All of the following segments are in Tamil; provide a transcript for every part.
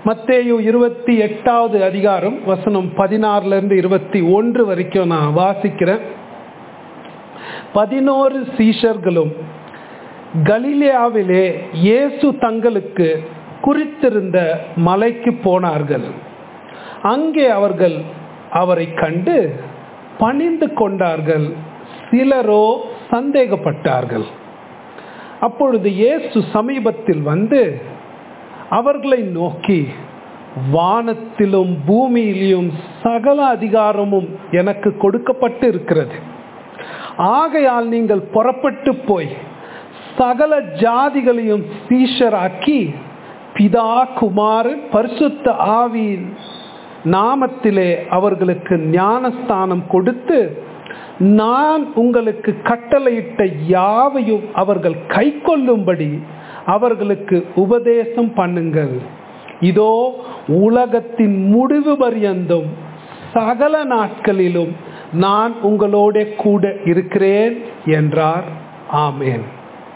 மத்தேயு இருபத்தி எட்டாவது அதிகாரம் வசனம் பதினாறுல இருந்து இருபத்தி ஒன்று வரைக்கும் நான் வாசிக்கிறேன் பதினோரு சீஷர்களும் கலிலேயாவிலே இயேசு தங்களுக்கு குறித்திருந்த மலைக்கு போனார்கள் அங்கே அவர்கள் அவரை கண்டு பணிந்து கொண்டார்கள் சிலரோ சந்தேகப்பட்டார்கள் அப்பொழுது இயேசு சமீபத்தில் வந்து அவர்களை நோக்கி வானத்திலும் பூமியிலும் சகல அதிகாரமும் எனக்கு கொடுக்கப்பட்டு இருக்கிறது ஆகையால் நீங்கள் புறப்பட்டு போய் சகல ஜாதிகளையும் சீஷராக்கி பிதா குமாரன் பரிசுத்த ஆவியின் நாமத்திலே அவர்களுக்கு ஞானஸ்தானம் கொடுத்து நான் உங்களுக்கு கட்டளையிட்ட யாவையும் அவர்கள் கை கொள்ளும்படி அவர்களுக்கு உபதேசம் பண்ணுங்கள் இதோ உலகத்தின் முடிவு பரியந்தும் சகல நாட்களிலும் நான் உங்களோட கூட இருக்கிறேன் என்றார் ஆமேன்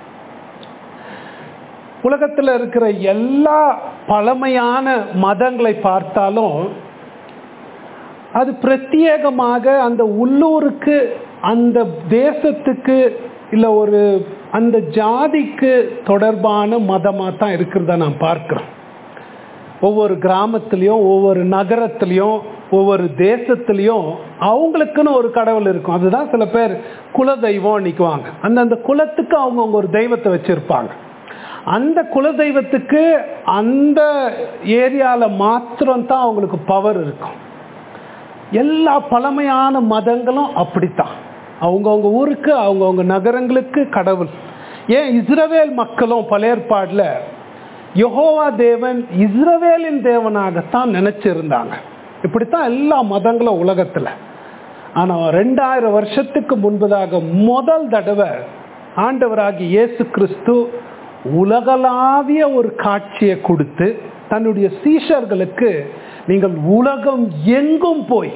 உலகத்தில் இருக்கிற எல்லா பழமையான மதங்களை பார்த்தாலும் அது பிரத்யேகமாக அந்த உள்ளூருக்கு அந்த தேசத்துக்கு இல்லை ஒரு அந்த ஜாதிக்கு தொடர்பான மதமாக தான் இருக்கிறத நான் பார்க்குறோம் ஒவ்வொரு கிராமத்துலேயும் ஒவ்வொரு நகரத்துலேயும் ஒவ்வொரு தேசத்துலேயும் அவங்களுக்குன்னு ஒரு கடவுள் இருக்கும் அதுதான் சில பேர் குல தெய்வம் நிற்குவாங்க அந்தந்த குலத்துக்கு அவங்கவுங்க ஒரு தெய்வத்தை வச்சுருப்பாங்க அந்த குலதெய்வத்துக்கு அந்த ஏரியாவில் மாத்திரம்தான் அவங்களுக்கு பவர் இருக்கும் எல்லா பழமையான மதங்களும் அப்படித்தான் அவங்கவுங்க ஊருக்கு அவங்கவுங்க நகரங்களுக்கு கடவுள் ஏன் இஸ்ரவேல் மக்களும் பழையற்பாடில் யஹோவா தேவன் இஸ்ரவேலின் தேவனாகத்தான் நினைச்சிருந்தாங்க இப்படித்தான் எல்லா மதங்களும் உலகத்தில் ஆனால் ரெண்டாயிரம் வருஷத்துக்கு முன்பதாக முதல் தடவை ஆண்டவராகி இயேசு கிறிஸ்து உலகளாவிய ஒரு காட்சியை கொடுத்து தன்னுடைய சீஷர்களுக்கு நீங்கள் உலகம் எங்கும் போய்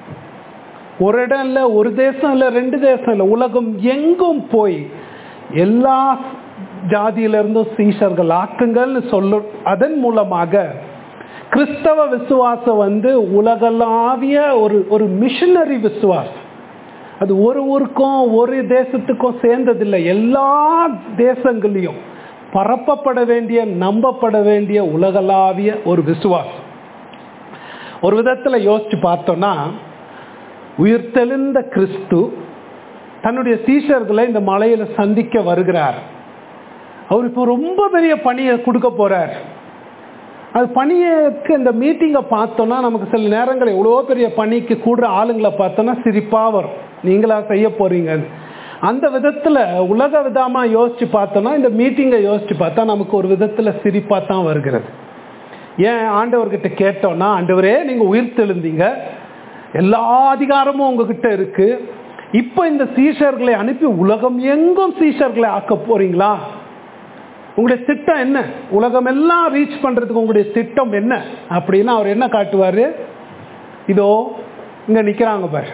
ஒரு இடம் இல்லை ஒரு தேசம் இல்லை ரெண்டு தேசம் இல்லை உலகம் எங்கும் போய் எல்லா ஜாதியிலிருந்தும் சீஷர்கள் ஆக்குங்கள்னு சொல்ல அதன் மூலமாக கிறிஸ்தவ விசுவாசம் வந்து உலகளாவிய ஒரு ஒரு மிஷனரி விசுவாசம் அது ஒரு ஊருக்கும் ஒரு தேசத்துக்கும் சேர்ந்ததில்லை எல்லா தேசங்களையும் பரப்பப்பட வேண்டிய நம்பப்பட வேண்டிய உலகளாவிய ஒரு விசுவாசம் ஒரு விதத்தில் யோசிச்சு பார்த்தோம்னா உயிர்த்தெழுந்த கிறிஸ்து தன்னுடைய சீஷர்களை இந்த மலையில சந்திக்க வருகிறார் அவர் இப்போ ரொம்ப பெரிய பணியை கொடுக்க போறார் அது பணியக்கு இந்த மீட்டிங்கை பார்த்தோன்னா நமக்கு சில நேரங்கள் எவ்வளோ பெரிய பணிக்கு கூடுற ஆளுங்களை பார்த்தோன்னா சிரிப்பாக வரும் நீங்களா செய்ய போறீங்க அந்த விதத்தில் உலக விதமாக யோசிச்சு பார்த்தோன்னா இந்த மீட்டிங்கை யோசிச்சு பார்த்தா நமக்கு ஒரு விதத்தில் சிரிப்பாக தான் வருகிறது ஏன் ஆண்டவர்கிட்ட கேட்டோன்னா ஆண்டவரே நீங்கள் உயிர் தெழுந்தீங்க எல்லா அதிகாரமும் உங்ககிட்ட இருக்கு இப்போ இந்த சீஷர்களை அனுப்பி உலகம் எங்கும் சீஷர்களை ஆக்க போறீங்களா உங்களுடைய திட்டம் என்ன உலகம் எல்லாம் ரீச் பண்றதுக்கு உங்களுடைய திட்டம் என்ன அப்படின்னா அவர் என்ன காட்டுவாரு இதோ இங்க நிக்கிறாங்க பாரு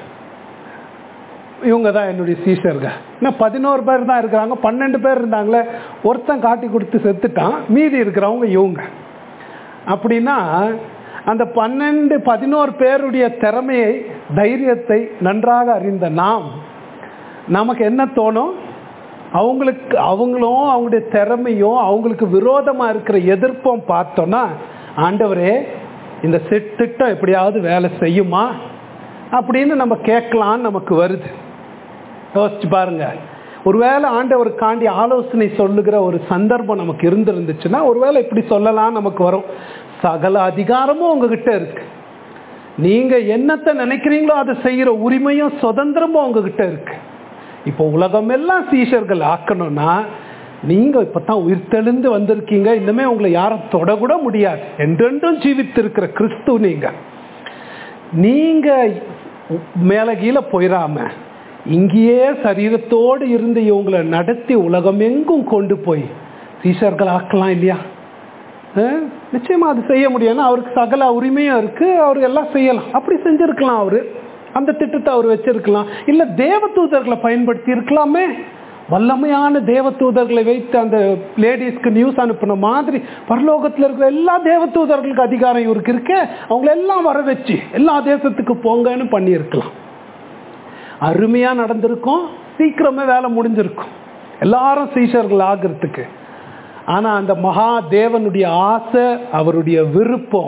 இவங்க தான் என்னுடைய சீஷர்கள் இன்னும் பதினோரு பேர் தான் இருக்கிறாங்க பன்னெண்டு பேர் இருந்தாங்களே ஒருத்தன் காட்டி கொடுத்து செத்துட்டான் மீதி இருக்கிறவங்க இவங்க அப்படின்னா அந்த பன்னெண்டு பதினோரு பேருடைய திறமையை தைரியத்தை நன்றாக அறிந்த நாம் நமக்கு என்ன தோணும் அவங்களுக்கு அவங்களும் அவங்களுடைய திறமையும் அவங்களுக்கு விரோதமாக இருக்கிற எதிர்ப்பும் பார்த்தோன்னா ஆண்டவரே இந்த திட்டம் எப்படியாவது வேலை செய்யுமா அப்படின்னு நம்ம கேட்கலான்னு நமக்கு வருது யோசிச்சு பாருங்க ஒருவேளை ஆண்டவருக்காண்டி ஆலோசனை சொல்லுகிற ஒரு சந்தர்ப்பம் நமக்கு இருந்திருந்துச்சுன்னா ஒருவேளை இப்படி சொல்லலாம் நமக்கு வரும் சகல அதிகாரமும் உங்ககிட்ட இருக்கு நீங்க என்னத்தை நினைக்கிறீங்களோ அதை செய்யற உரிமையும் சுதந்திரமும் உங்ககிட்ட இருக்கு இப்போ உலகம் எல்லாம் சீஷர்கள் ஆக்கணும்னா நீங்க இப்பதான் உயிர் தெளிந்து வந்திருக்கீங்க இன்னுமே உங்களை யாரும் தொடக்கூட முடியாது என்றென்றும் ஜீவித்திருக்கிற கிறிஸ்து நீங்க நீங்க மேல கீழே போயிடாம இங்கேயே சரீரத்தோடு இருந்து இவங்களை நடத்தி உலகம் எங்கும் கொண்டு போய் சீஷர்கள் ஆக்கலாம் இல்லையா நிச்சயமா அது செய்ய முடியும் அவருக்கு சகல உரிமையும் இருக்கு அவர் எல்லாம் செய்யலாம் அப்படி செஞ்சிருக்கலாம் அவரு அந்த திட்டத்தை அவர் வச்சிருக்கலாம் இல்ல தேவதூதர்களை பயன்படுத்தி இருக்கலாமே வல்லமையான தேவதூதர்களை வைத்து அந்த லேடிஸ்க்கு நியூஸ் அனுப்பின மாதிரி பரலோகத்தில் இருக்கிற எல்லா தேவதூதர்களுக்கு அதிகாரம் இவருக்கு இருக்க அவங்கள எல்லாம் வர வச்சு எல்லா தேசத்துக்கு போங்கன்னு பண்ணியிருக்கலாம் அருமையா நடந்திருக்கும் சீக்கிரமே வேலை முடிஞ்சிருக்கும் எல்லாரும் சீஷர்கள் ஆகிறதுக்கு ஆனா அந்த மகா தேவனுடைய ஆசை அவருடைய விருப்பம்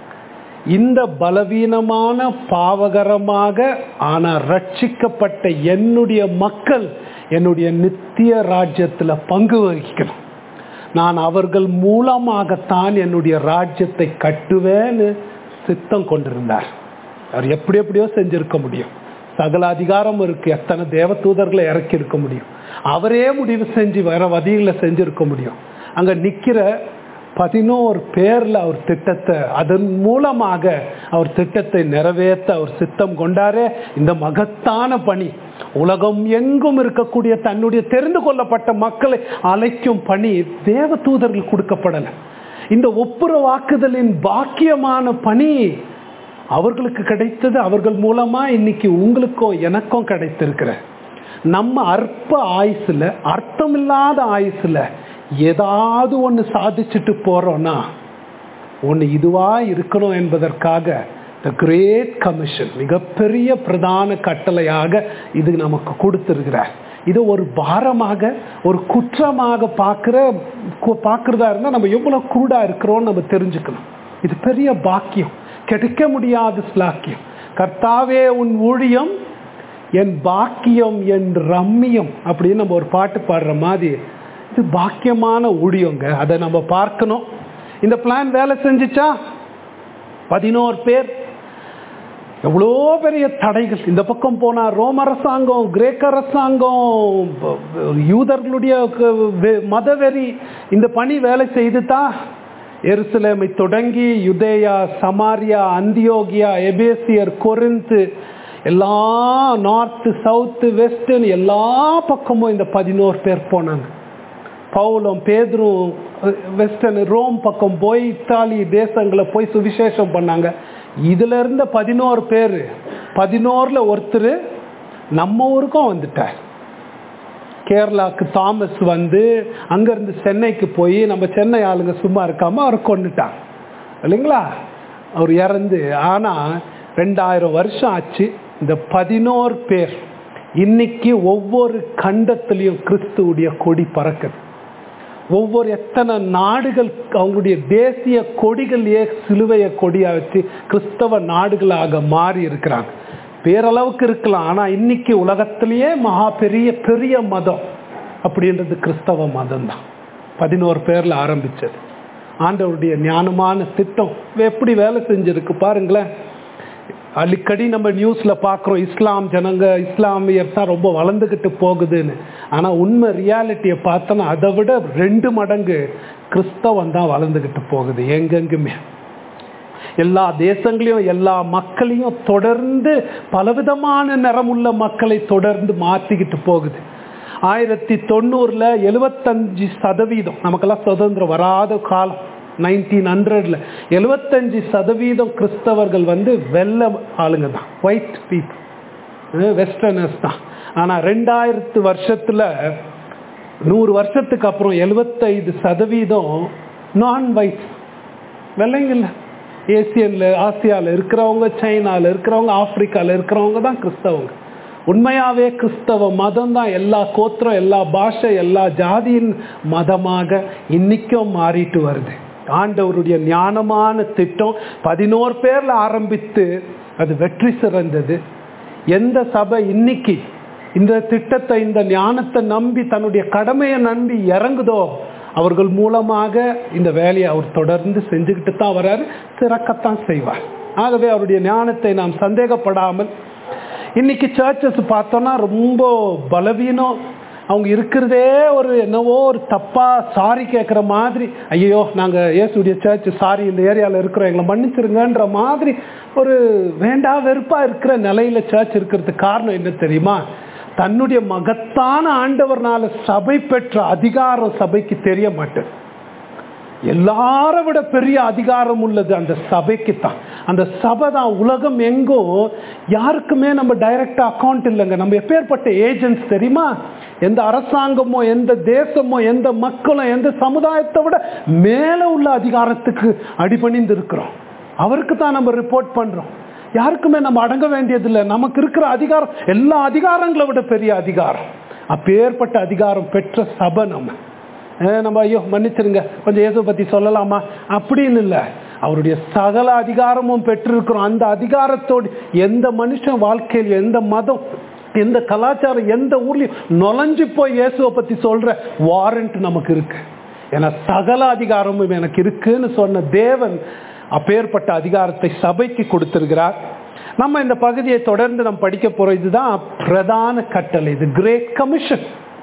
இந்த பலவீனமான பாவகரமாக ஆனா ரட்சிக்கப்பட்ட என்னுடைய மக்கள் என்னுடைய நித்திய ராஜ்யத்துல பங்கு வகிக்கணும் நான் அவர்கள் மூலமாகத்தான் என்னுடைய ராஜ்யத்தை கட்டுவேன்னு சித்தம் கொண்டிருந்தார் அவர் எப்படி எப்படியோ செஞ்சிருக்க முடியும் சகல அதிகாரம் இருக்கு எத்தனை தேவ தூதர்களை இறக்கி இருக்க முடியும் அவரே முடிவு செஞ்சு வேற வதிகளை செஞ்சிருக்க முடியும் அங்க நிக்கிற பதினோரு பேர்ல அவர் திட்டத்தை அதன் மூலமாக அவர் திட்டத்தை நிறைவேற்ற அவர் சித்தம் கொண்டாரே இந்த மகத்தான பணி உலகம் எங்கும் இருக்கக்கூடிய தன்னுடைய தெரிந்து கொள்ளப்பட்ட மக்களை அழைக்கும் பணி தேவ தூதர்கள் கொடுக்கப்படல இந்த ஒப்புரவாக்குதலின் பாக்கியமான பணி அவர்களுக்கு கிடைத்தது அவர்கள் மூலமா இன்னைக்கு உங்களுக்கும் எனக்கும் கிடைத்திருக்கிற நம்ம அற்ப ஆயுசுல அர்த்தமில்லாத ஆயுசுல ஏதாவது ஒன்று சாதிச்சுட்டு போறோம்னா ஒன்று இதுவா இருக்கணும் என்பதற்காக த கிரேட் கமிஷன் மிகப்பெரிய பிரதான கட்டளையாக இது நமக்கு கொடுத்திருக்கிறார் இது ஒரு பாரமாக ஒரு குற்றமாக பார்க்கிற பார்க்கறதா இருந்தால் நம்ம எவ்வளோ குருடா இருக்கிறோம்னு நம்ம தெரிஞ்சுக்கணும் இது பெரிய பாக்கியம் கிடைக்க முடியாத ஸ்லாக்கியம் கர்த்தாவே உன் ஊழியம் என் பாக்கியம் என் ரம்மியம் அப்படின்னு நம்ம ஒரு பாட்டு பாடுற மாதிரி இது பாக்கியமான ஊழியங்க அதை நம்ம பார்க்கணும் இந்த பிளான் வேலை செஞ்சுச்சா பதினோரு பேர் எவ்வளோ பெரிய தடைகள் இந்த பக்கம் போனா ரோம அரசாங்கம் கிரேக்க அரசாங்கம் யூதர்களுடைய மதவெறி இந்த பணி வேலை செய்துதா எருசலேமை தொடங்கி யுதேயா சமாரியா அந்தியோகியா எபேசியர் கொரிந்து எல்லா நார்த்து சவுத்து வெஸ்டர்ன் எல்லா பக்கமும் இந்த பதினோரு பேர் போனாங்க பவுலும் பேதரும் வெஸ்டர்ன் ரோம் பக்கம் போய் இத்தாலி தேசங்களை போய் சுவிசேஷம் பண்ணாங்க இதுல இருந்த பதினோரு பேர் பதினோருல ஒருத்தர் நம்ம ஊருக்கும் வந்துட்டார் கேரளாக்கு தாமஸ் வந்து அங்கேருந்து சென்னைக்கு போய் நம்ம சென்னை ஆளுங்க சும்மா இருக்காம அவரை கொண்டுட்டாங்க இல்லைங்களா அவர் இறந்து ஆனால் ரெண்டாயிரம் வருஷம் ஆச்சு இந்த பதினோரு பேர் இன்னைக்கு ஒவ்வொரு கண்டத்திலையும் கிறிஸ்துவுடைய கொடி பறக்குது ஒவ்வொரு எத்தனை நாடுகள் அவங்களுடைய தேசிய கொடிகளையே சிலுவைய கொடியா வச்சு கிறிஸ்தவ நாடுகளாக மாறி இருக்கிறாங்க பேரளவுக்கு இருக்கலாம் ஆனா இன்னைக்கு உலகத்திலேயே மகா பெரிய பெரிய மதம் அப்படின்றது கிறிஸ்தவ மதம் தான் பதினோரு பேர்ல ஆரம்பிச்சது ஆண்டவருடைய ஞானமான திட்டம் எப்படி வேலை செஞ்சிருக்கு பாருங்களேன் அடிக்கடி நம்ம நியூஸ்ல பார்க்குறோம் இஸ்லாம் ஜனங்க இஸ்லாமியர் தான் ரொம்ப வளர்ந்துக்கிட்டு போகுதுன்னு ஆனா உண்மை ரியாலிட்டியை பார்த்தோன்னா அதை விட ரெண்டு மடங்கு கிறிஸ்தவம் தான் வளர்ந்துக்கிட்டு போகுது எங்கெங்குமே எல்லா தேசங்களையும் எல்லா மக்களையும் தொடர்ந்து பலவிதமான நிறமுள்ள மக்களை தொடர்ந்து மாற்றிக்கிட்டு போகுது ஆயிரத்தி தொண்ணூறுல எழுபத்தஞ்சு சதவீதம் நமக்கெல்லாம் சுதந்திரம் வராத காலம் நைன்டீன் ஹண்ட்ரட்ல எழுபத்தஞ்சு சதவீதம் கிறிஸ்தவர்கள் வந்து வெள்ளை ஆளுங்க தான் ஒயிட் பீப்புள் வெஸ்டர்னர்ஸ் தான் ஆனால் ரெண்டாயிரத்து வருஷத்துல நூறு வருஷத்துக்கு அப்புறம் எழுபத்தைந்து சதவீதம் நான் ஒயிட் வெள்ளைங்கல்ல ஏசியன்ல ஆசியாவில் இருக்கிறவங்க சைனாவில் இருக்கிறவங்க ஆப்பிரிக்காவில் இருக்கிறவங்க தான் கிறிஸ்தவங்க உண்மையாவே கிறிஸ்தவ மதம் தான் எல்லா கோத்திரம் எல்லா பாஷை எல்லா ஜாதியின் மதமாக இன்னைக்கும் மாறிட்டு வருது ஆண்டவருடைய ஞானமான திட்டம் பதினோரு பேர்ல ஆரம்பித்து அது வெற்றி சிறந்தது எந்த சபை இன்னைக்கு இந்த திட்டத்தை இந்த ஞானத்தை நம்பி தன்னுடைய கடமையை நம்பி இறங்குதோ அவர்கள் மூலமாக இந்த வேலையை அவர் தொடர்ந்து செஞ்சுக்கிட்டு தான் வர்றாரு திறக்கத்தான் செய்வார் ஆகவே அவருடைய ஞானத்தை நாம் சந்தேகப்படாமல் இன்னைக்கு சர்ச்சஸ் பார்த்தோம்னா ரொம்ப பலவீனம் அவங்க இருக்கிறதே ஒரு என்னவோ ஒரு தப்பா சாரி கேட்குற மாதிரி ஐயோ நாங்கள் இயேசுடைய சர்ச் சாரி இந்த ஏரியாவில் இருக்கிறோம் எங்களை மன்னிச்சிருங்கன்ற மாதிரி ஒரு வேண்டா வெறுப்பா இருக்கிற நிலையில சர்ச் இருக்கிறதுக்கு காரணம் என்ன தெரியுமா தன்னுடைய மகத்தான ஆண்டவர்னால சபை பெற்ற அதிகாரம் சபைக்கு தெரிய மாட்டேன் எல்லார விட பெரிய அதிகாரம் உள்ளது அந்த சபைக்கு தான் அந்த சபை தான் உலகம் எங்கோ யாருக்குமே நம்ம டைரக்டா அக்கௌண்ட் இல்லைங்க நம்ம எப்பேற்பட்ட ஏஜென்ட்ஸ் தெரியுமா எந்த அரசாங்கமோ எந்த தேசமோ எந்த மக்களும் எந்த சமுதாயத்தை விட மேல உள்ள அதிகாரத்துக்கு அடிபணிந்து இருக்கிறோம் அவருக்கு தான் நம்ம ரிப்போர்ட் பண்றோம் யாருக்குமே நம்ம அடங்க வேண்டியதில்லை நமக்கு இருக்கிற அதிகாரம் எல்லா அதிகாரங்களை விட பெரிய அதிகாரம் அப்பேற்பட்ட அதிகாரம் பெற்ற சபை நம்ம அஹ் நம்ம ஐயோ மன்னிச்சிருங்க கொஞ்சம் இயேசு பத்தி சொல்லலாமா அப்படின்னு இல்லை அவருடைய சகல அதிகாரமும் பெற்றிருக்கிறோம் அந்த அதிகாரத்தோடு எந்த மனுஷன் வாழ்க்கையில் எந்த மதம் எந்த கலாச்சாரம் எந்த ஊர்லயும் நுழைஞ்சு போய் இயேசுவை பத்தி சொல்ற வாரண்ட் நமக்கு இருக்கு ஏன்னா சகல அதிகாரமும் எனக்கு இருக்குன்னு சொன்ன தேவன் அப்பேற்பட்ட அதிகாரத்தை சபைக்கு கொடுத்திருக்கிறார் நம்ம இந்த பகுதியை தொடர்ந்து நம்ம படிக்க போறோம் இதுதான் பிரதான கட்டளை இது கிரேட் கமிஷன்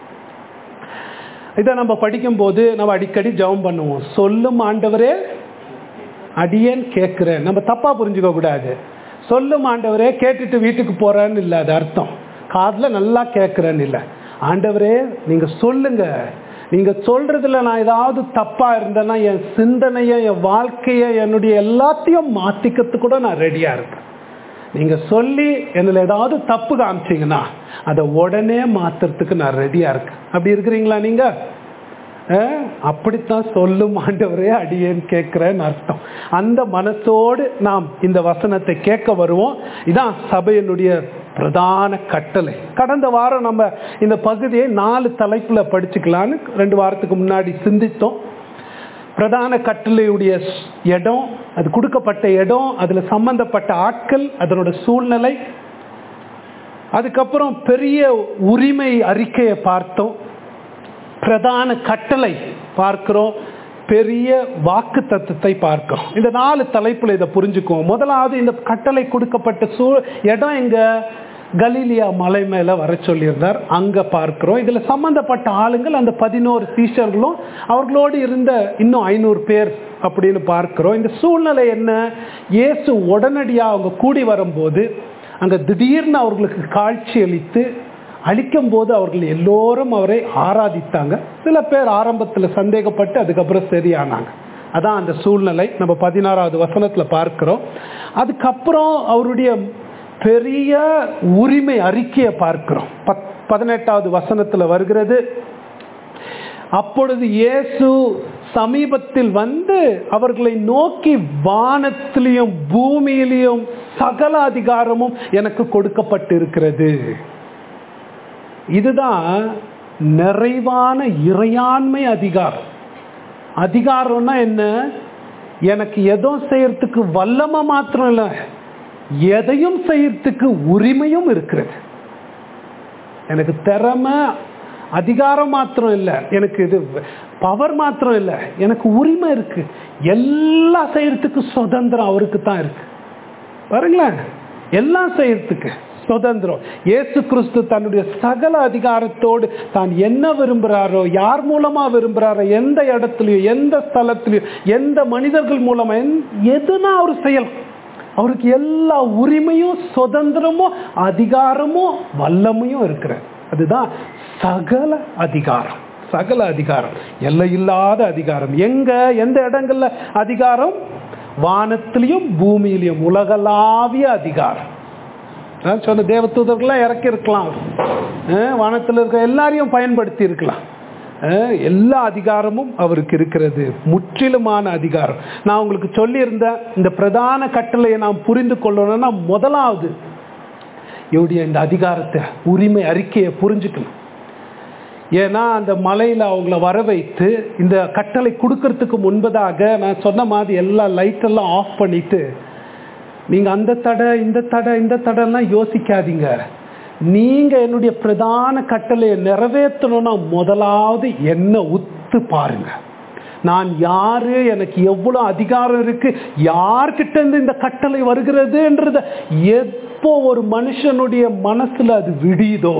இதை நம்ம படிக்கும்போது நம்ம அடிக்கடி ஜெபம் பண்ணுவோம் சொல்லும் ஆண்டவரே அடியேன் கேட்கிறேன் நம்ம தப்பா புரிஞ்சுக்க கூடாது சொல்லும் ஆண்டவரே கேட்டுட்டு வீட்டுக்கு போறேன்னு இல்லை அது அர்த்தம் காதுல நல்லா கேட்கிறேன்னு இல்லை ஆண்டவரே நீங்க சொல்லுங்க நீங்க சொல்றதுல நான் ஏதாவது தப்பா இருந்தேன்னா என் சிந்தனையை என் வாழ்க்கையை என்னுடைய எல்லாத்தையும் மாத்திக்கிறதுக்கு கூட நான் ரெடியா இருக்கேன் நீங்க சொல்லி என்னல ஏதாவது தப்பு காமிச்சீங்கன்னா அதை உடனே மாத்துறதுக்கு நான் ரெடியா இருக்கேன் அப்படி இருக்கிறீங்களா நீங்க அஹ், அப்படித்தான் சொல்லும் ஆண்டவரே அடியேன்னு கேட்கிறேன்னு அர்த்தம் அந்த மனசோடு நாம் இந்த வசனத்தை கேட்க வருவோம் இதான் சபையினுடைய பிரதான கட்டளை கடந்த வாரம் நம்ம இந்த பகுதியை நாலு தலைப்புல படிச்சுக்கலான்னு ரெண்டு வாரத்துக்கு முன்னாடி சிந்தித்தோம் பிரதான கட்டளையுடைய ஸ்- இடம் அது கொடுக்கப்பட்ட இடம் அதுல சம்பந்தப்பட்ட ஆட்கள் அதனோட சூழ்நிலை அதுக்கப்புறம் பெரிய உரிமை அறிக்கையை பார்த்தோம் பிரதான கட்டளை பார்க்கிறோம் பெரிய வாக்கு தத்துவத்தை பார்க்கிறோம் இந்த நாலு தலைப்புல இதை புரிஞ்சுக்குவோம் முதலாவது இந்த கட்டளை கொடுக்கப்பட்ட சூ இடம் எங்க கலீலியா மலை மேல வர சொல்லியிருந்தார் அங்க பார்க்கிறோம் இதுல சம்பந்தப்பட்ட ஆளுங்கள் அந்த பதினோரு சீஷர்களும் அவர்களோடு இருந்த இன்னும் ஐநூறு பேர் அப்படின்னு பார்க்கிறோம் இந்த சூழ்நிலை என்ன இயேசு உடனடியாக அவங்க கூடி வரும்போது அங்க திடீர்னு அவர்களுக்கு காட்சி அளித்து அழிக்கும் போது அவர்கள் எல்லோரும் அவரை ஆராதித்தாங்க சில பேர் ஆரம்பத்தில் சந்தேகப்பட்டு அதுக்கப்புறம் சரியானாங்க அதான் அந்த சூழ்நிலை நம்ம பதினாறாவது வசனத்துல பார்க்கிறோம் அதுக்கப்புறம் அவருடைய பெரிய உரிமை அறிக்கையை பார்க்கிறோம் பத் பதினெட்டாவது வசனத்துல வருகிறது அப்பொழுது இயேசு சமீபத்தில் வந்து அவர்களை நோக்கி வானத்திலையும் பூமியிலையும் சகல அதிகாரமும் எனக்கு கொடுக்கப்பட்டிருக்கிறது இதுதான் நிறைவான இறையாண்மை அதிகாரம் அதிகாரம்னா என்ன எனக்கு எதுவும் செய்யறதுக்கு வல்லமை மாத்திரம் இல்லை எதையும் செய்யறதுக்கு உரிமையும் இருக்கிறது எனக்கு திறமை அதிகாரம் மாத்திரம் இல்லை எனக்கு இது பவர் மாத்திரம் இல்லை எனக்கு உரிமை இருக்கு எல்லாம் செய்யறதுக்கு சுதந்திரம் அவருக்கு தான் இருக்கு பாருங்களேன் எல்லாம் செய்யறதுக்கு சுதந்திரம் இயேசு கிறிஸ்து தன்னுடைய சகல அதிகாரத்தோடு தான் என்ன விரும்புகிறாரோ யார் மூலமா விரும்புகிறாரோ எந்த இடத்துலையும் எந்த ஸ்தலத்திலையும் எந்த மனிதர்கள் மூலமா எந்- எதுனா அவர் செய்யலாம் அவருக்கு எல்லா உரிமையும் சுதந்திரமும் அதிகாரமும் வல்லமையும் இருக்கிறது அதுதான் சகல அதிகாரம் சகல அதிகாரம் எல்லை இல்லாத அதிகாரம் எங்க எந்த இடங்கள்ல அதிகாரம் வானத்திலையும் பூமியிலையும் உலகளாவிய அதிகாரம் நான் சொன்ன தேவதூதர்கள்லாம் இறக்கி இருக்கலாம் அஹ் வானத்தில் இருக்க எல்லாரையும் பயன்படுத்தி இருக்கலாம் அஹ் எல்லா அதிகாரமும் அவருக்கு இருக்கிறது முற்றிலுமான அதிகாரம் நான் உங்களுக்கு சொல்லியிருந்தேன் இந்த பிரதான கட்டளையை நாம் புரிந்து கொள்ளணும்னா முதலாவது இவருடைய இந்த அதிகாரத்தை உரிமை அறிக்கையை புரிஞ்சுக்கணும் ஏன்னா அந்த மலையில் அவங்கள வர வைத்து இந்த கட்டளை கொடுக்கறதுக்கு முன்பதாக நான் சொன்ன மாதிரி எல்லா லைட்டெல்லாம் ஆஃப் பண்ணிட்டு நீங்க அந்த தடை இந்த தடை இந்த தடைலாம் யோசிக்காதீங்க நீங்க என்னுடைய பிரதான கட்டளையை நிறைவேற்றணும்னா முதலாவது என்ன உத்து பாருங்க நான் யாரு எனக்கு எவ்வளவு அதிகாரம் இருக்கு யார்கிட்ட இருந்து இந்த கட்டளை வருகிறதுன்றத எப்போ ஒரு மனுஷனுடைய மனசுல அது விடியுதோ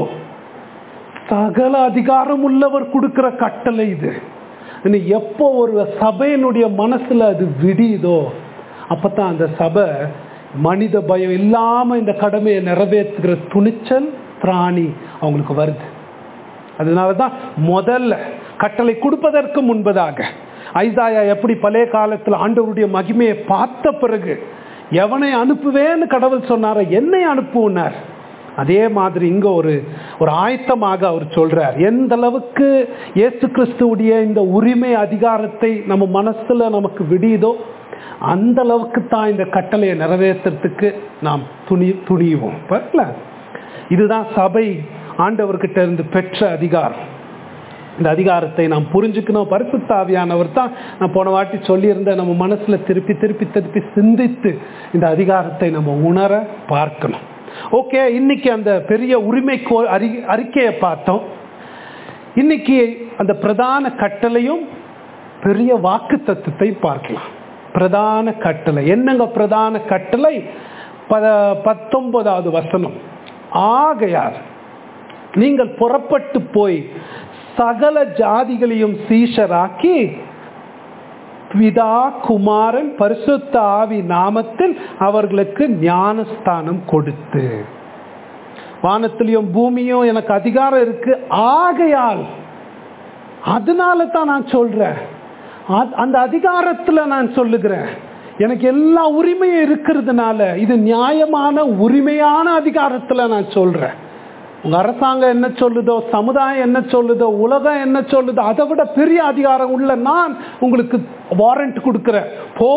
சகல அதிகாரம் உள்ளவர் கொடுக்கிற கட்டளை இது இனி எப்போ ஒரு சபையினுடைய மனசுல அது விடியுதோ அப்பதான் அந்த சபை மனித பயம் இல்லாம இந்த கடமையை நிறைவேற்றுகிற துணிச்சல் திராணி அவங்களுக்கு வருது அதனால தான் முதல்ல கட்டளை கொடுப்பதற்கு முன்பதாக ஐசாயா எப்படி பழைய காலத்தில் ஆண்டவருடைய மகிமையை பார்த்த பிறகு எவனை அனுப்புவேன்னு கடவுள் சொன்னார என்னை அனுப்புனார் அதே மாதிரி இங்க ஒரு ஒரு ஆயத்தமாக அவர் சொல்றார் எந்த அளவுக்கு இயேசு கிறிஸ்துவுடைய இந்த உரிமை அதிகாரத்தை நம்ம மனசுல நமக்கு விடியுதோ அந்த அளவுக்கு தான் இந்த கட்டளையை நிறைவேற்றுறதுக்கு நாம் துணி துணியுவோம் பாருங்கள இதுதான் சபை ஆண்டவர்கிட்ட இருந்து பெற்ற அதிகாரம் இந்த அதிகாரத்தை நாம் புரிஞ்சுக்கணும் பரிசுத்தாவியானவர் தான் நான் போன வாட்டி சொல்லியிருந்தேன் நம்ம மனசுல திருப்பி திருப்பி திருப்பி சிந்தித்து இந்த அதிகாரத்தை நம்ம உணர பார்க்கணும் ஓகே இன்னைக்கு அந்த பெரிய உரிமை கோ அறி அறிக்கையை பார்த்தோம் இன்னைக்கு அந்த பிரதான கட்டளையும் பெரிய வாக்கு தத்துவத்தை பார்க்கலாம் பிரதான கட்டளை என்னங்க பிரதான கட்டளை ப பத்தொன்பதாவது வசனம் ஆகையார் நீங்கள் புறப்பட்டு போய் சகல ஜாதிகளையும் சீஷராக்கி பிதா குமாரன் பரிசுத்த ஆவி நாமத்தில் அவர்களுக்கு ஞானஸ்தானம் கொடுத்து வானத்திலையும் பூமியும் எனக்கு அதிகாரம் இருக்கு ஆகையால் அதனால தான் நான் சொல்றேன் அந்த அதிகாரத்துல நான் சொல்லுகிறேன் எனக்கு எல்லா உரிமையும் இருக்கிறதுனால இது நியாயமான உரிமையான அதிகாரத்துல நான் சொல்றேன் உங்க அரசாங்கம் என்ன சொல்லுதோ சமுதாயம் என்ன சொல்லுதோ உலகம் என்ன சொல்லுதோ அதை விட பெரிய அதிகாரம் உள்ள நான் உங்களுக்கு வாரண்ட் கொடுக்கிறேன் போ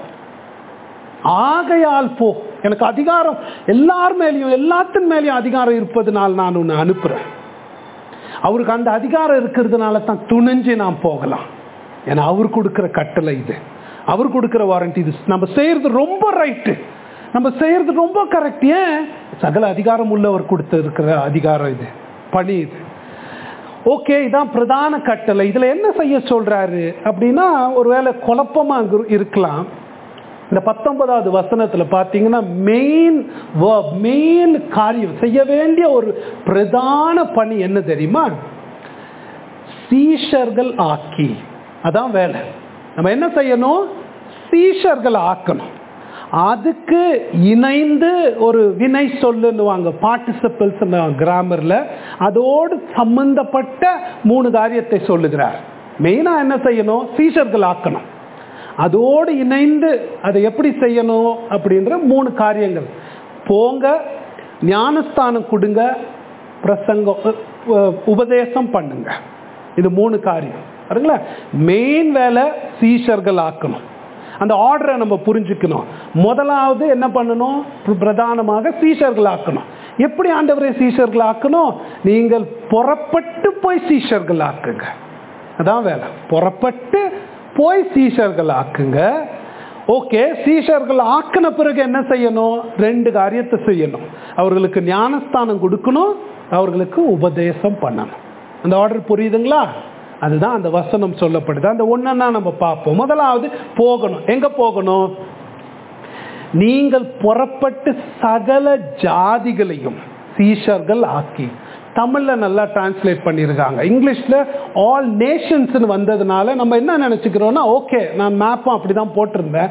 ஆகையால் போ எனக்கு அதிகாரம் எல்லார் மேலேயும் எல்லாத்தின் மேலேயும் அதிகாரம் இருப்பதனால் நான் உன்னை அனுப்புறேன் அவருக்கு அந்த அதிகாரம் இருக்கிறதுனால தான் துணிஞ்சு நான் போகலாம் ஏன்னா அவர் கொடுக்கிற கட்டளை இது அவர் கொடுக்கிற வாரண்ட் இது நம்ம செய்யறது ரொம்ப ரைட்டு நம்ம செய்யறது ரொம்ப கரெக்ட் ஏன் சகல அதிகாரம் உள்ளவர் கொடுத்து இருக்கிற அதிகாரம் இது பணி இது ஓகே இதான் பிரதான கட்டளை இதுல என்ன செய்ய சொல்றாரு அப்படின்னா ஒருவேளை குழப்பமா இருக்கலாம் இந்த பத்தொன்பதாவது வசனத்துல பாத்தீங்கன்னா மெயின் மெயின் காரியம் செய்ய வேண்டிய ஒரு பிரதான பணி என்ன தெரியுமா சீஷர்கள் ஆக்கி அதான் வேலை நம்ம என்ன செய்யணும் சீஷர்கள் ஆக்கணும் அதுக்கு இணைந்து ஒரு வினை சொல்லுன்னுவாங்க பார்ட்டிசிபிள்ஸ் கிராமர்ல அதோடு சம்பந்தப்பட்ட மூணு காரியத்தை சொல்லுகிறார் மெயினா என்ன செய்யணும் சீஷர்கள் ஆக்கணும் அதோடு இணைந்து அதை எப்படி செய்யணும் அப்படின்ற மூணு காரியங்கள் போங்க ஞானஸ்தானம் கொடுங்க பிரசங்கம் உபதேசம் பண்ணுங்க இது மூணு காரியம் சரிங்களா மெயின் வேலை சீஷர்கள் ஆக்கணும் அந்த ஆர்டரை நம்ம புரிஞ்சுக்கணும் முதலாவது என்ன பண்ணணும் பிரதானமாக சீஷர்கள் ஆக்கணும் எப்படி ஆண்டவரை சீஷர்கள் ஆக்கணும் நீங்கள் புறப்பட்டு போய் சீஷர்கள் ஆக்குங்க அதான் வேலை புறப்பட்டு போய் சீஷர்கள் ஆக்குங்க ஓகே சீஷர்கள் ஆக்கின பிறகு என்ன செய்யணும் ரெண்டு காரியத்தை செய்யணும் அவர்களுக்கு ஞானஸ்தானம் கொடுக்கணும் அவர்களுக்கு உபதேசம் பண்ணணும் அந்த ஆர்டர் புரியுதுங்களா அதுதான் அந்த வசனம் சொல்லப்படுது அந்த ஒன்னா நம்ம பார்ப்போம் முதலாவது போகணும் எங்க போகணும் நீங்கள் புறப்பட்டு சகல ஜாதிகளையும் சீஷர்கள் ஆக்கி தமிழ்ல நல்லா டிரான்ஸ்லேட் பண்ணியிருக்காங்க இங்கிலீஷ்ல ஆல் நேஷன்ஸ் வந்ததுனால நம்ம என்ன நினைச்சுக்கிறோம்னா ஓகே நான் மேப்பும் அப்படிதான் போட்டிருந்தேன்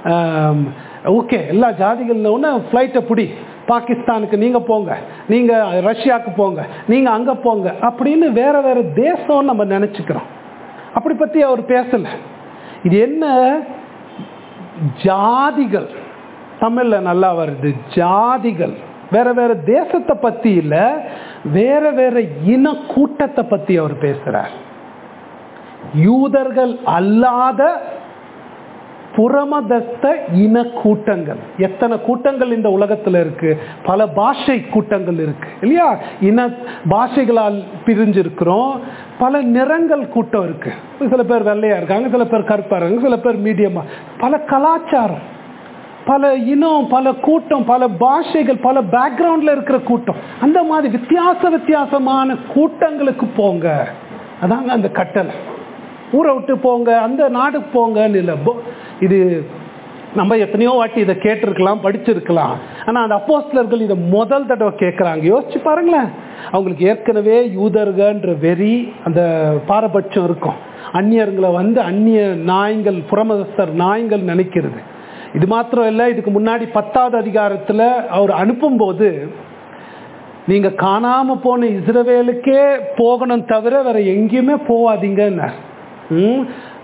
ஓகே எல்லா ஜாதிகள்ல ஒன்று ஃப்ளைட்டை பிடி பாகிஸ்தானுக்கு நீங்க போங்க நீங்க ரஷ்யாவுக்கு போங்க நீங்க அங்க போங்க அப்படின்னு வேற வேற தேசம் நம்ம நினைச்சுக்கிறோம் அப்படி பத்தி அவர் பேசல இது என்ன ஜாதிகள் தமிழ்ல நல்லா வருது ஜாதிகள் வேற வேற தேசத்தை பத்தி இல்ல வேற வேற இன கூட்டத்தை பத்தி அவர் பேசுறார் யூதர்கள் அல்லாத புறமதஸ்த இன கூட்டங்கள் எத்தனை கூட்டங்கள் இந்த உலகத்துல இருக்கு பல பாஷை கூட்டங்கள் இருக்கு இல்லையா இன பாஷைகளால் பிரிஞ்சிருக்கிறோம் பல நிறங்கள் கூட்டம் இருக்கு சில பேர் வெள்ளையா இருக்காங்க சில பேர் கருப்பா இருக்காங்க சில பேர் மீடியமா பல கலாச்சாரம் பல இனம் பல கூட்டம் பல பாஷைகள் பல பேக்ரவுண்ட்ல இருக்கிற கூட்டம் அந்த மாதிரி வித்தியாச வித்தியாசமான கூட்டங்களுக்கு போங்க அதாங்க அந்த கட்டளை ஊரை விட்டு போங்க அந்த நாடுக்கு போங்கன்னு இல்லை இது நம்ம எத்தனையோ வாட்டி இதை கேட்டிருக்கலாம் படிச்சிருக்கலாம் ஆனால் அந்த அப்போஸ்லர்கள் இதை முதல் தடவை கேட்குறாங்க யோசிச்சு பாருங்களேன் அவங்களுக்கு ஏற்கனவே யூதர்கள்ன்ற வெறி அந்த பாரபட்சம் இருக்கும் அந்நியர்களை வந்து அந்நிய நாய்கள் புறமதஸ்தர் நாய்கள் நினைக்கிறது இது மாத்திரம் இல்லை இதுக்கு முன்னாடி பத்தாவது அதிகாரத்தில் அவர் அனுப்பும்போது நீங்க காணாம போன இஸ்ரவேலுக்கே போகணும் தவிர வேற எங்கேயுமே போவாதீங்கன்னார்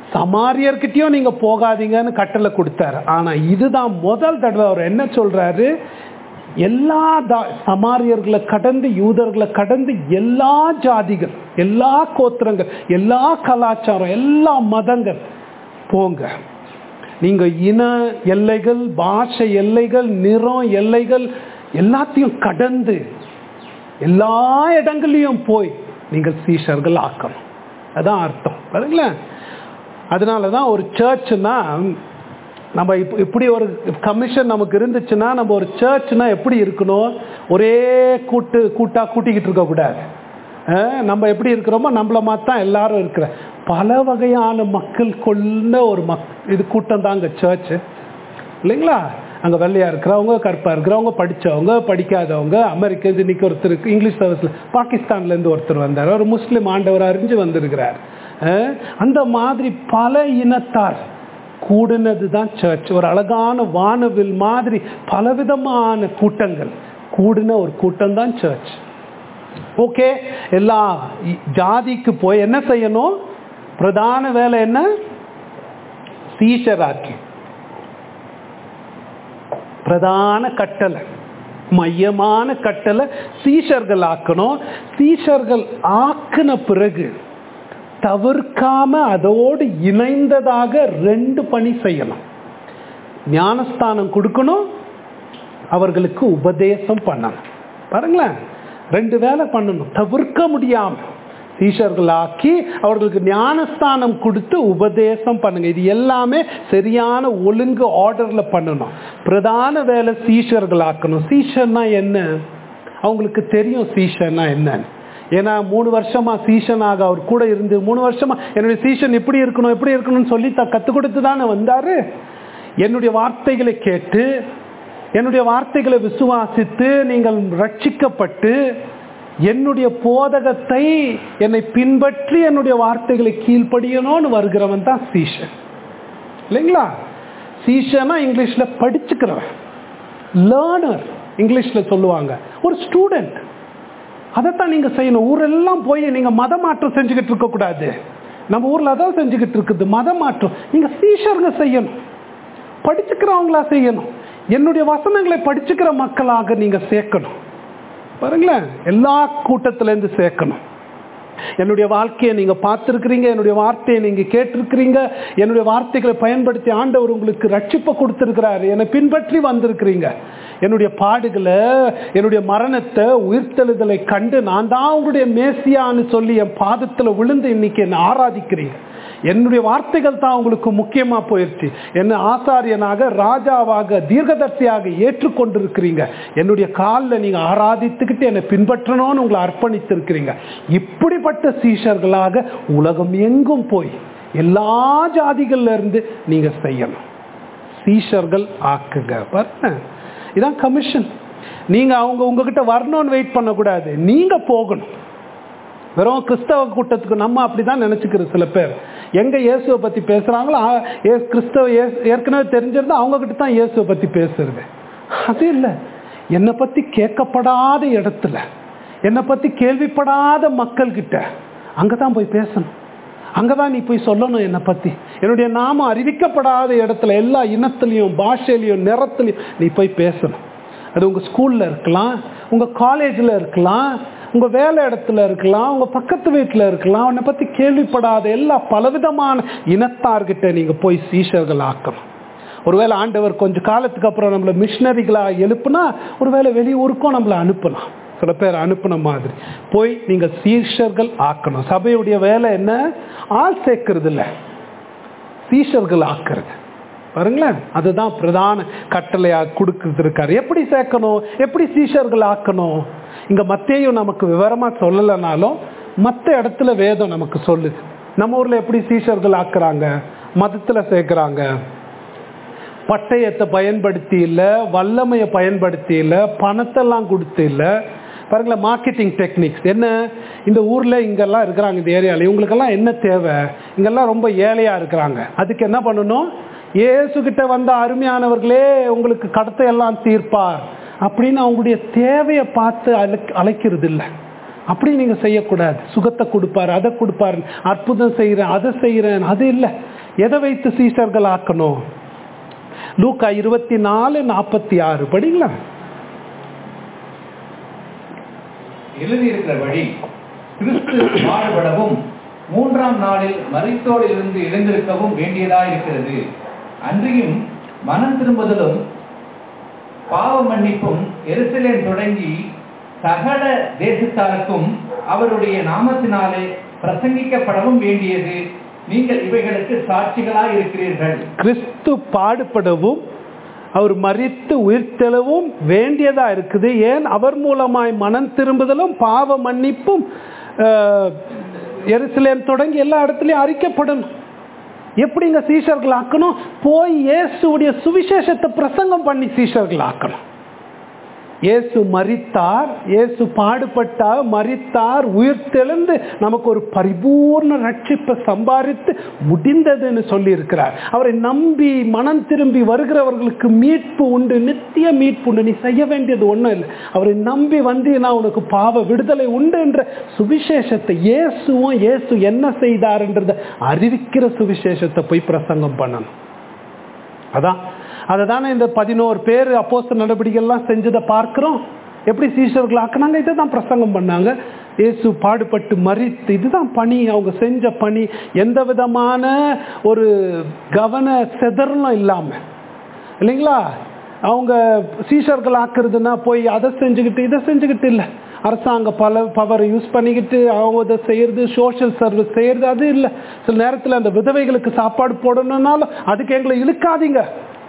சமாரியர்கிட்டயும் நீங்க போகாதீங்கன்னு கட்டளை கொடுத்தாரு ஆனா இதுதான் முதல் தடவை அவர் என்ன சொல்றாரு எல்லா தா- சமாரியர்களை கடந்து யூதர்களை கடந்து எல்லா ஜாதிகள் எல்லா கோத்திரங்கள் எல்லா கலாச்சாரம் எல்லா மதங்கள் போங்க நீங்க இன எல்லைகள் பாஷை எல்லைகள் நிறம் எல்லைகள் எல்லாத்தையும் கடந்து எல்லா இடங்களையும் போய் நீங்கள் சீஷர்கள் ஆக்கணும் அதான் அர்த்தம் பாருங்களேன் அதனால தான் ஒரு சர்ச்னா நம்ம இப்போ இப்படி ஒரு கமிஷன் நமக்கு இருந்துச்சுன்னா நம்ம ஒரு சர்ச்னா எப்படி இருக்கணும் ஒரே கூட்டு கூட்டா கூட்டிக்கிட்டு இருக்கக்கூடாது அஹ் நம்ம எப்படி இருக்கிறோமோ நம்மள மாதிரி தான் எல்லாரும் இருக்கிற பல வகையான மக்கள் கொண்ட ஒரு மக் இது கூட்டம் தாங்க சர்ச்சு இல்லைங்களா அங்கே வெள்ளையா இருக்கிறவங்க கருப்பா இருக்கிறவங்க படிச்சவங்க படிக்காதவங்க அமெரிக்கன்ஸ் இன்னைக்கு ஒருத்தர் இருக்கு, இங்கிலீஷ் சர்வீஸ்ல பாகிஸ்தான்ல இருந்து ஒருத்தர் வந்தார் ஒரு முஸ்லீம் ஆண்டவர் அறிஞ்சு வந்திருக்கிறார் அஹ் அந்த மாதிரி பல இனத்தார் கூடினது தான் சர்ச் ஒரு அழகான வானவில் மாதிரி பலவிதமான கூட்டங்கள் கூடின ஒரு கூட்டம் தான் சர்ச் ஓகே எல்லா இ- ஜாதிக்கு போய் என்ன செய்யணும் பிரதான வேலை என்ன சீஷராக்கி பிரதான கட்டளை மையமான கட்டளை சீஷர்கள் ஆக்கணும் சீஷர்கள் ஆக்கின பிறகு தவிர்க்காம அதோடு இணைந்ததாக ரெண்டு பணி செய்யணும் ஞானஸ்தானம் கொடுக்கணும் அவர்களுக்கு உபதேசம் பண்ணணும் பாருங்களேன் ரெண்டு வேலை பண்ணணும் தவிர்க்க முடியாம சீஷர்களாக்கி அவர்களுக்கு ஞானஸ்தானம் கொடுத்து உபதேசம் பண்ணுங்க இது எல்லாமே சரியான ஒழுங்கு ஆர்டர்ல பண்ணணும் பிரதான வேலை சீஷர்களாக்கணும் சீஷர்னா என்ன அவங்களுக்கு தெரியும் சீஷர்னா என்னன்னு ஏன்னா மூணு வருஷமா சீஷனாக அவர் கூட இருந்து மூணு வருஷமா என்னுடைய சீஷன் எப்படி இருக்கணும் எப்படி இருக்கணும்னு சொல்லி த கற்றுக் கொடுத்து தானே வந்தாரு என்னுடைய வார்த்தைகளை கேட்டு என்னுடைய வார்த்தைகளை விசுவாசித்து நீங்கள் ரட்சிக்கப்பட்டு என்னுடைய போதகத்தை என்னை பின்பற்றி என்னுடைய வார்த்தைகளை கீழ்ப்படியணும்னு வருகிறவன் தான் சீஷன் இல்லைங்களா சீஷனா இங்கிலீஷ்ல படிச்சுக்கிறவன் லேர்னர் இங்கிலீஷ்ல சொல்லுவாங்க ஒரு ஸ்டூடெண்ட் அதைத்தான் நீங்க செய்யணும் ஊரெல்லாம் போய் நீங்க மத மாற்றம் செஞ்சுக்கிட்டு இருக்க கூடாது நம்ம ஊர்ல அதான் செஞ்சுக்கிட்டு இருக்குது மத மாற்றம் நீங்க சீஷருங்க செய்யணும் படிச்சுக்கிறவங்களா செய்யணும் என்னுடைய வசனங்களை படிச்சுக்கிற மக்களாக நீங்க சேர்க்கணும் பாருங்களேன் எல்லா கூட்டத்துல இருந்து சேர்க்கணும் என்னுடைய வாழ்க்கையை நீங்க பார்த்துருக்கிறீங்க என்னுடைய வார்த்தையை நீங்க கேட்டிருக்கிறீங்க என்னுடைய வார்த்தைகளை பயன்படுத்தி ஆண்டவர் உங்களுக்கு ரட்சிப்பை கொடுத்திருக்கிறாரு என்னை பின்பற்றி வந்திருக்கிறீங்க என்னுடைய பாடுகளை என்னுடைய மரணத்தை உயிர்த்தெழுதலை கண்டு நான் தான் உங்களுடைய மேசியான்னு சொல்லி என் பாதத்துல விழுந்து இன்னைக்கு என்னை ஆராதிக்கிறீங்க என்னுடைய வார்த்தைகள் தான் உங்களுக்கு முக்கியமா போயிடுச்சு என்ன ஆசாரியனாக ராஜாவாக தீர்க்கதர்சியாக ஏற்றுக்கொண்டிருக்கிறீங்க என்னுடைய காலில் நீங்க ஆராதித்துக்கிட்டு என்னை பின்பற்றணும்னு உங்களை அர்ப்பணித்திருக்கிறீங்க இப்படிப்பட்ட சீஷர்களாக உலகம் எங்கும் போய் எல்லா ஜாதிகள்ல இருந்து நீங்க செய்யணும் சீஷர்கள் ஆக்குங்க பாருங்க இதான் கமிஷன் நீங்க அவங்க உங்ககிட்ட வரணும்னு வெயிட் பண்ணக்கூடாது நீங்க போகணும் வெறும் கிறிஸ்தவ கூட்டத்துக்கு நம்ம அப்படிதான் நினைச்சுக்கிறோம் சில பேர் எங்க இயேசுவை பத்தி பேசுறாங்களோ ஆ, ஏ- கிறிஸ்தவ இயேசு- ஏற்கனவே தெரிஞ்சிருந்தா அவங்க கிட்ட தான் இயேசுவை பத்தி பேசுறது அது இல்லை என்னை பத்தி கேட்கப்படாத இடத்துல என்னை பத்தி கேள்விப்படாத மக்கள் கிட்ட அங்கதான் போய் பேசணும் அங்கதான் நீ போய் சொல்லணும் என்னை பத்தி என்னுடைய நாமம் அறிவிக்கப்படாத இடத்துல எல்லா இனத்திலையும் பாஷையிலையும் நிறத்துலையும் நீ போய் பேசணும் அது உங்க ஸ்கூல்ல இருக்கலாம் உங்க காலேஜ்ல இருக்கலாம் உங்க வேலை இடத்துல இருக்கலாம் உங்க பக்கத்து வீட்டுல இருக்கலாம் உன்னை பத்தி கேள்விப்படாத எல்லா பலவிதமான இனத்தார்கிட்ட நீங்க போய் சீஷர்கள் ஆக்கணும் ஒருவேளை ஆண்டவர் கொஞ்ச காலத்துக்கு அப்புறம் நம்மள மிஷினரிகளா எழுப்புனா ஒருவேளை வெளியூருக்கும் நம்மளை அனுப்பலாம் சில பேர் அனுப்புன மாதிரி போய் நீங்க சீஷர்கள் ஆக்கணும் சபையுடைய வேலை என்ன ஆள் சேர்க்கறது இல்லை சீஷர்கள் ஆக்குறது பாருங்களேன் அதுதான் பிரதான கட்டளையா கொடுக்குறது இருக்காரு எப்படி சேர்க்கணும் எப்படி சீஷர்கள் ஆக்கணும் இங்க மத்தேயும் நமக்கு விவரமா சொல்லலைனாலும் மற்ற இடத்துல வேதம் நமக்கு சொல்லுது நம்ம ஊர்ல எப்படி சீஷர்கள் ஆக்குறாங்க மதத்துல சேர்க்கிறாங்க பட்டயத்தை பயன்படுத்தி இல்ல வல்லமையை பயன்படுத்தி இல்ல பணத்தெல்லாம் கொடுத்து இல்ல பாருங்களேன் மார்க்கெட்டிங் டெக்னிக்ஸ் என்ன இந்த ஊர்ல இங்கெல்லாம் இருக்கிறாங்க இந்த ஏரியால இவங்களுக்கெல்லாம் என்ன தேவை இங்கெல்லாம் ரொம்ப ஏழையா இருக்கிறாங்க அதுக்கு என்ன பண்ணணும் இயேசு கிட்ட வந்த அருமையானவர்களே உங்களுக்கு கடத்தை எல்லாம் தீர்ப்பார் அப்படின்னு அவங்களுடைய தேவையை பார்த்து அழைக் அழைக்கிறது இல்லை அப்படி நீங்க செய்யக்கூடாது சுகத்தை கொடுப்பாரு அதை கொடுப்பாரு அற்புதம் செய்கிறேன் அதை செய்கிறேன் அது இல்லை எதை வைத்து சீஷர்கள் ஆக்கணும் லூக்கா இருபத்தி நாலு நாற்பத்தி ஆறு படிங்களா எழுதியிருக்கிறபடி கிறிஸ்து பாடுபடவும் மூன்றாம் நாளில் மரித்தோரிலிருந்து எழுந்திருக்கவும் வேண்டியதாயிருக்கிறது அன்றியும் மனம் திரும்புதலும் பாவ மன்னிப்பும் எருசலேம் தொடங்கி சகல தேசத்தாருக்கும் அவருடைய நாமத்தினாலே பிரசங்கிக்கப்படவும் வேண்டியது நீங்கள் இவைகளுக்கு சாட்சிகளாய் இருக்கிறீர்கள் கிறிஸ்து பாடுபடவும் அவர் மறித்து உயிர்த்தெழவும் வேண்டியதா இருக்குது ஏன் அவர் மூலமாய் மனம் திரும்புதலும் பாவ மன்னிப்பும் அஹ், எருசலேம் தொடங்கி எல்லா இடத்துலையும் அறிக்கப்படணும் எப்படிங்க சீஷர்கள் ஆக்கணும் போய் இயேசுடைய சுவிசேஷத்தை பிரசங்கம் பண்ணி சீஷர்கள் ஆக்கணும் இயேசு மரித்தார் இயேசு பாடுபட்டார் மரித்தார் உயிர்த்தெழுந்து நமக்கு ஒரு பரிபூர்ண ரட்சிப்பை சம்பாதித்து முடிந்ததுன்னு சொல்லி இருக்கிறார் அவரை நம்பி மனம் திரும்பி வருகிறவர்களுக்கு மீட்பு உண்டு நித்திய மீட்பு உண்டு நீ செய்ய வேண்டியது ஒன்றும் இல்லை அவரை நம்பி வந்தீங்கன்னா உனக்கு பாவ விடுதலை உண்டு என்ற சுவிசேஷத்தை இயேசுவும் இயேசு என்ன செய்தார்ன்றத அறிவிக்கிற சுவிசேஷத்தை போய் பிரசங்கம் பண்ணணும் அதான் அதை தானே இந்த பதினோரு பேர் அப்போஸ்த நடவடிக்கைகள்லாம் செஞ்சதை பார்க்கிறோம் எப்படி சீஷர்கள் ஆக்குனாங்க இதை தான் பிரசங்கம் பண்ணாங்க இயேசு பாடுபட்டு மறித்து இதுதான் பணி அவங்க செஞ்ச பணி எந்த விதமான ஒரு கவன செதறலும் இல்லாமல் இல்லைங்களா அவங்க சீஷர்கள் ஆக்குறதுன்னா போய் அதை செஞ்சுக்கிட்டு இதை செஞ்சுக்கிட்டு இல்லை அரசாங்க பல பவரை யூஸ் பண்ணிக்கிட்டு அவங்க இதை செய்யறது சோஷியல் சர்வீஸ் செய்யறது அது இல்லை சில நேரத்தில் அந்த விதவைகளுக்கு சாப்பாடு போடணும்னாலும் அதுக்கு எங்களை இழுக்காதீங்க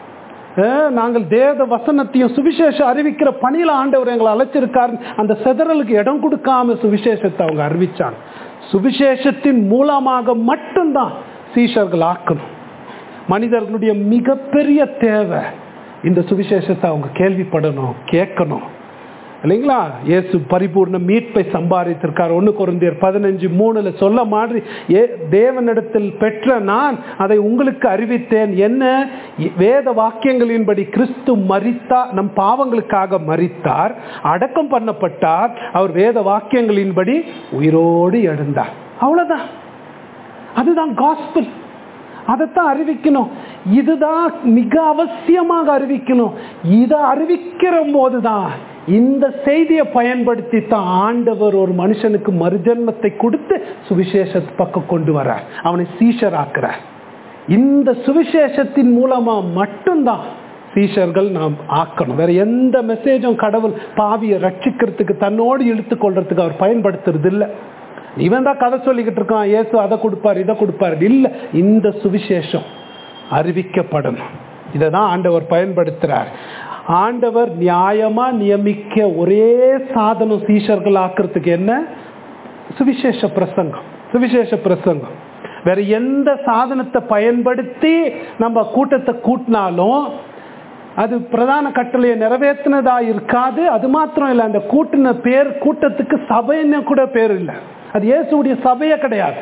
அஹ், நாங்கள் தேவ வசனத்தையும் சுவிசேஷம் அறிவிக்கிற பணியில் ஆண்டவர் எங்களை அழைச்சிருக்காரு அந்த செதறலுக்கு இடம் கொடுக்காம சுவிசேஷத்தை அவங்க அறிவிச்சாங்க சுவிசேஷத்தின் மூலமாக மட்டும்தான் சீஷர்கள் ஆக்கணும் மனிதர்களுடைய மிகப்பெரிய தேவை இந்த சுவிசேஷத்தை அவங்க கேள்விப்படணும் கேட்கணும் இல்லைங்களா இயேசு பரிபூர்ண மீட்பை சம்பாதித்திருக்கார் ஒன்று குருந்தியர் பதினஞ்சு மூணுல சொல்ல மாதிரி ஏ தேவனிடத்தில் பெற்ற நான் அதை உங்களுக்கு அறிவித்தேன் என்ன வேத வாக்கியங்களின்படி கிறிஸ்து மரித்தா நம் பாவங்களுக்காக மரித்தார் அடக்கம் பண்ணப்பட்டார் அவர் வேத வாக்கியங்களின்படி உயிரோடு எழுந்தார் அவ்வளவுதான் அதுதான் காஸ்பிள் அதைத்தான் அறிவிக்கணும் இதுதான் மிக அவசியமாக அறிவிக்கணும் இதை அறிவிக்கிற போதுதான் இந்த செய்தியை பயன்படுத்தி தான் ஆண்டவர் ஒரு மனுஷனுக்கு மறுஜன்மத்தை கொடுத்து சுவிசேஷ பக்கம் கொண்டு வரார் அவனை சீஷராக்குறார் இந்த சுவிசேஷத்தின் மூலமா மட்டும்தான் சீஷர்கள் நாம் ஆக்கணும் வேற எந்த மெசேஜும் கடவுள் பாவியை ரட்சிக்கிறதுக்கு தன்னோடு இழுத்து கொள்றதுக்கு அவர் பயன்படுத்துறது இல்லை இவன் தான் கதை சொல்லிக்கிட்டு இருக்கான் இயேசு அதை கொடுப்பார் இதை கொடுப்பார் இல்லை இந்த சுவிசேஷம் அறிவிக்கப்படணும் இதை தான் ஆண்டவர் பயன்படுத்துறார் ஆண்டவர் நியாயமா நியமிக்க ஒரே சாதனம் சீஷர்கள் ஆக்கிறதுக்கு என்ன சுவிசேஷ பிரசங்கம் சுவிசேஷ பிரசங்கம் வேற எந்த சாதனத்தை பயன்படுத்தி நம்ம கூட்டத்தை கூட்டினாலும் அது பிரதான கட்டளையை நிறைவேற்றினதா இருக்காது அது மாத்திரம் இல்லை அந்த கூட்டின பேர் கூட்டத்துக்கு சபைன்னு கூட பேர் இல்லை அது இயேசுடைய சபையே கிடையாது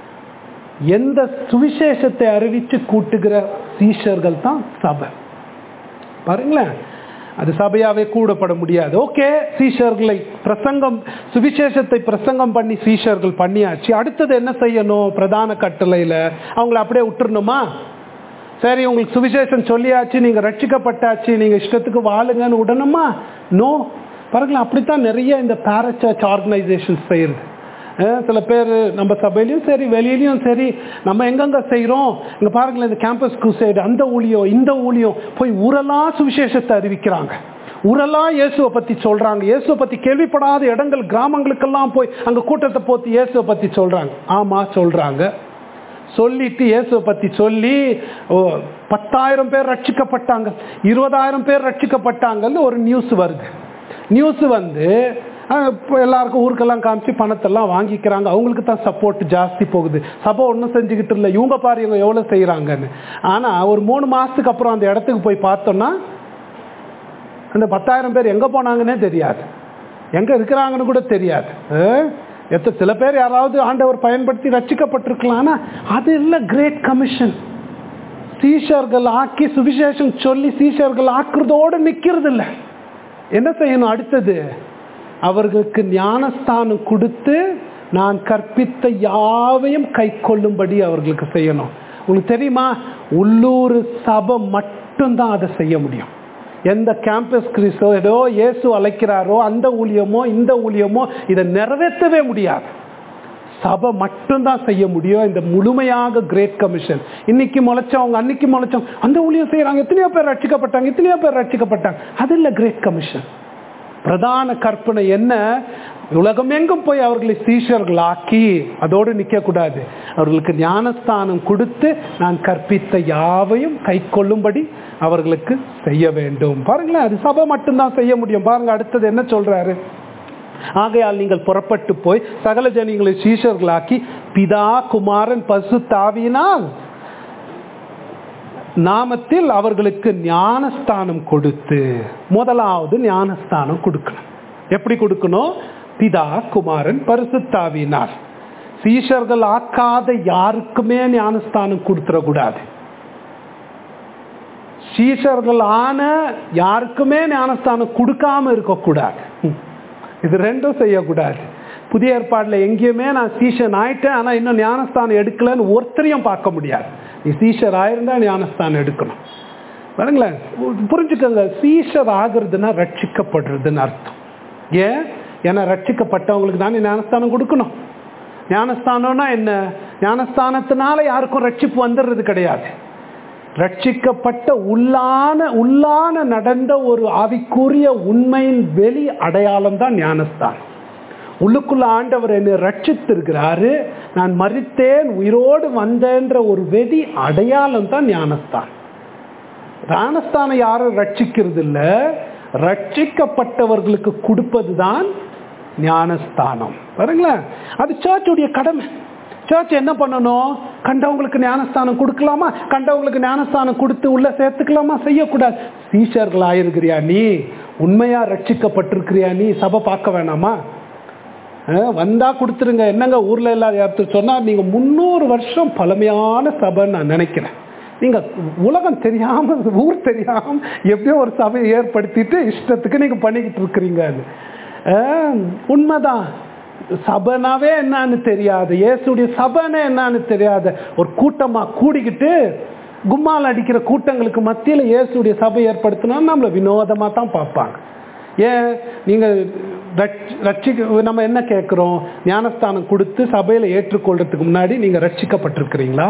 எந்த சுவிசேஷத்தை அறிவிச்சு கூட்டுகிற சீஷர்கள் தான் சபை பாருங்களேன் அது சபையாவே கூடப்பட முடியாது ஓகே சீஷர்களை பிரசங்கம் சுவிசேஷத்தை பிரசங்கம் பண்ணி சீஷர்கள் பண்ணியாச்சு அடுத்தது என்ன செய்யணும் பிரதான கட்டளையில அவங்கள அப்படியே விட்டுறணுமா சரி உங்களுக்கு சுவிசேஷம் சொல்லியாச்சு நீங்க ரட்சிக்கப்பட்டாச்சு நீங்க இஷ்டத்துக்கு வாழுங்கன்னு விடணுமா நோ பாருங்களேன் அப்படித்தான் நிறைய இந்த பேரச்சர்ச் ஆர்கனைசேஷன் செய்யுது அஹ் சில பேர் நம்ம சபையிலையும் சரி வெளியிலையும் சரி நம்ம எங்கெங்க செய்கிறோம் இங்கே பாருங்களேன் இந்த கேம்பஸ் சைடு அந்த ஊழியம் இந்த ஊழியம் போய் ஊரெல்லாம் சுவிசேஷத்தை அறிவிக்கிறாங்க ஊரெல்லாம் இயேசுவை பற்றி சொல்கிறாங்க இயேசுவை பற்றி கேள்விப்படாத இடங்கள் கிராமங்களுக்கெல்லாம் போய் அங்கே கூட்டத்தை போத்து இயேசுவை பற்றி சொல்கிறாங்க ஆமாம் சொல்கிறாங்க சொல்லிட்டு இயேசுவை பற்றி சொல்லி ஓ, பத்தாயிரம் பேர் ரட்சிக்கப்பட்டாங்க இருபதாயிரம் பேர் ரட்சிக்கப்பட்டாங்கன்னு ஒரு நியூஸ் வருது நியூஸ் வந்து அஹ், இப்போ எல்லாருக்கும் ஊருக்கெல்லாம் காமிச்சு பணத்தெல்லாம் வாங்கிக்கிறாங்க அவங்களுக்கு தான் சப்போர்ட் ஜாஸ்தி போகுது சபை ஒன்றும் செஞ்சுக்கிட்டு இல்லை இவங்க பாரு இவங்க எவ்வளோ செய்கிறாங்கன்னு ஆனால் ஒரு மூணு மாதத்துக்கு அப்புறம் அந்த இடத்துக்கு போய் பார்த்தோன்னா அந்த பத்தாயிரம் பேர் எங்கே போனாங்கன்னே தெரியாது எங்கே இருக்கிறாங்கன்னு கூட தெரியாது அஹ், எத்த சில பேர் யாராவது ஆண்டவர் பயன்படுத்தி ரட்சிக்கப்பட்டிருக்கலாம் ஆனால் அது இல்லை கிரேட் கமிஷன் சீஷர்கள் ஆக்கி சுவிசேஷம் சொல்லி சீஷர்கள் ஆக்குறதோடு நிற்கிறது இல்லை என்ன செய்யணும் அடுத்தது அவர்களுக்கு ஞானஸ்தானம் கொடுத்து நான் கற்பித்த யாவையும் கை கொள்ளும்படி அவர்களுக்கு செய்யணும் உங்களுக்கு தெரியுமா உள்ளூர் சபை மட்டும்தான் அதை செய்ய முடியும் எந்த கேம்பஸ் கிறிஸ்தோ ஏதோ இயேசு அழைக்கிறாரோ அந்த ஊழியமோ இந்த ஊழியமோ இதை நிறைவேற்றவே முடியாது சபை மட்டும்தான் செய்ய முடியும் இந்த முழுமையாக கிரேட் கமிஷன் இன்னைக்கு முளைச்சவங்க அன்னைக்கு முளைச்சவங்க அந்த ஊழியம் செய்யறாங்க எத்தனையோ பேர் ரட்சிக்கப்பட்டாங்க எத்தனையோ பேர் ரட்சிக்கப்பட்டாங்க அது இல்லை கிரேட் கமிஷன் பிரதான கற்பனை என்ன உலகமெங்கும் போய் அவர்களை சீஷர்கள் ஆக்கி அதோடு நிற்க கூடாது அவர்களுக்கு ஞானஸ்தானம் கொடுத்து நான் கற்பித்த யாவையும் கை கொள்ளும்படி அவர்களுக்கு செய்ய வேண்டும் பாருங்களேன் அது சபை மட்டும்தான் செய்ய முடியும் பாருங்க அடுத்தது என்ன சொல்றாரு ஆகையால் நீங்கள் புறப்பட்டு போய் சகல ஜனங்களை சீஷர்களாக்கி பிதா குமாரன் பசு தாவினால் நாமத்தில் அவர்களுக்கு ஞானஸ்தானம் கொடுத்து முதலாவது ஞானஸ்தானம் கொடுக்கணும் எப்படி கொடுக்கணும் பிதா குமாரன் பரிசுத்தாவினார் சீஷர்கள் ஆக்காத யாருக்குமே ஞானஸ்தானம் கொடுத்துடக்கூடாது சீஷர்கள் ஆன யாருக்குமே ஞானஸ்தானம் கொடுக்காம இருக்கக்கூடாது இது ரெண்டும் செய்யக்கூடாது புதிய ஏற்பாடுல எங்கேயுமே நான் சீஷன் ஆயிட்டேன் ஆனா இன்னும் ஞானஸ்தானம் எடுக்கலன்னு ஒருத்தரையும் பார்க்க முடியாது நீ சீஷர் ஆயிருந்தா ஞானஸ்தானம் எடுக்கணும் பாருங்களேன் புரிஞ்சுக்கோங்க சீஷர் ஆகுறதுன்னா ரட்சிக்கப்படுறதுன்னு அர்த்தம் ஏன் ஏன்னா ரட்சிக்கப்பட்டவங்களுக்கு தானே ஞானஸ்தானம் கொடுக்கணும் ஞானஸ்தானம்னா என்ன ஞானஸ்தானத்தினால யாருக்கும் ரட்சிப்பு வந்துடுறது கிடையாது ரட்சிக்கப்பட்ட உள்ளான உள்ளான நடந்த ஒரு ஆவிக்குரிய உண்மையின் வெளி அடையாளம் தான் ஞானஸ்தானம் உள்ளுக்குள்ள ஆண்டவர் என்னை ரட்சித்திருக்கிறாரு நான் மறித்தேன் உயிரோடு வந்தேன்ற ஒரு வெடி அடையாளம் தான் ஞானஸ்தானம் ஞானஸ்தானம் யாரும் ரட்சிக்கிறது இல்லை ரட்சிக்கப்பட்டவர்களுக்கு கொடுப்பது தான் ஞானஸ்தானம் பாருங்களேன் அது சர்ச்சுடைய கடமை சர்ச் என்ன பண்ணணும் கண்டவங்களுக்கு ஞானஸ்தானம் கொடுக்கலாமா கண்டவங்களுக்கு ஞானஸ்தானம் கொடுத்து உள்ள சேர்த்துக்கலாமா செய்யக்கூடாது சீஷர்கள் ஆயிருக்கிறியா நீ உண்மையா ரட்சிக்கப்பட்டிருக்கிறியா நீ சபை பார்க்க வேணாமா வந்தா கொடுத்துருங்க என்னங்க ஊர்ல இல்லாத யார்த்து சொன்னா நீங்க முன்னூறு வருஷம் பழமையான சபைன்னு நான் நினைக்கிறேன் நீங்க உலகம் தெரியாம ஊர் தெரியாம எப்படியோ ஒரு சபையை ஏற்படுத்திட்டு இஷ்டத்துக்கு நீங்க பண்ணிக்கிட்டு இருக்கிறீங்க அது உண்மைதான் சபைனாவே என்னன்னு தெரியாது இயேசுடைய சபைன்னு என்னன்னு தெரியாது ஒரு கூட்டமா கூடிக்கிட்டு கும்மால் அடிக்கிற கூட்டங்களுக்கு மத்தியில் இயேசுடைய சபை ஏற்படுத்தினா நம்மளை வினோதமாக தான் பார்ப்பாங்க ஏன் நீங்கள் ரட்சிக்க நம்ம என்ன கேட்குறோம் ஞானஸ்தானம் கொடுத்து சபையில் ஏற்றுக்கொள்றதுக்கு முன்னாடி நீங்கள் ரட்சிக்கப்பட்டிருக்கிறீங்களா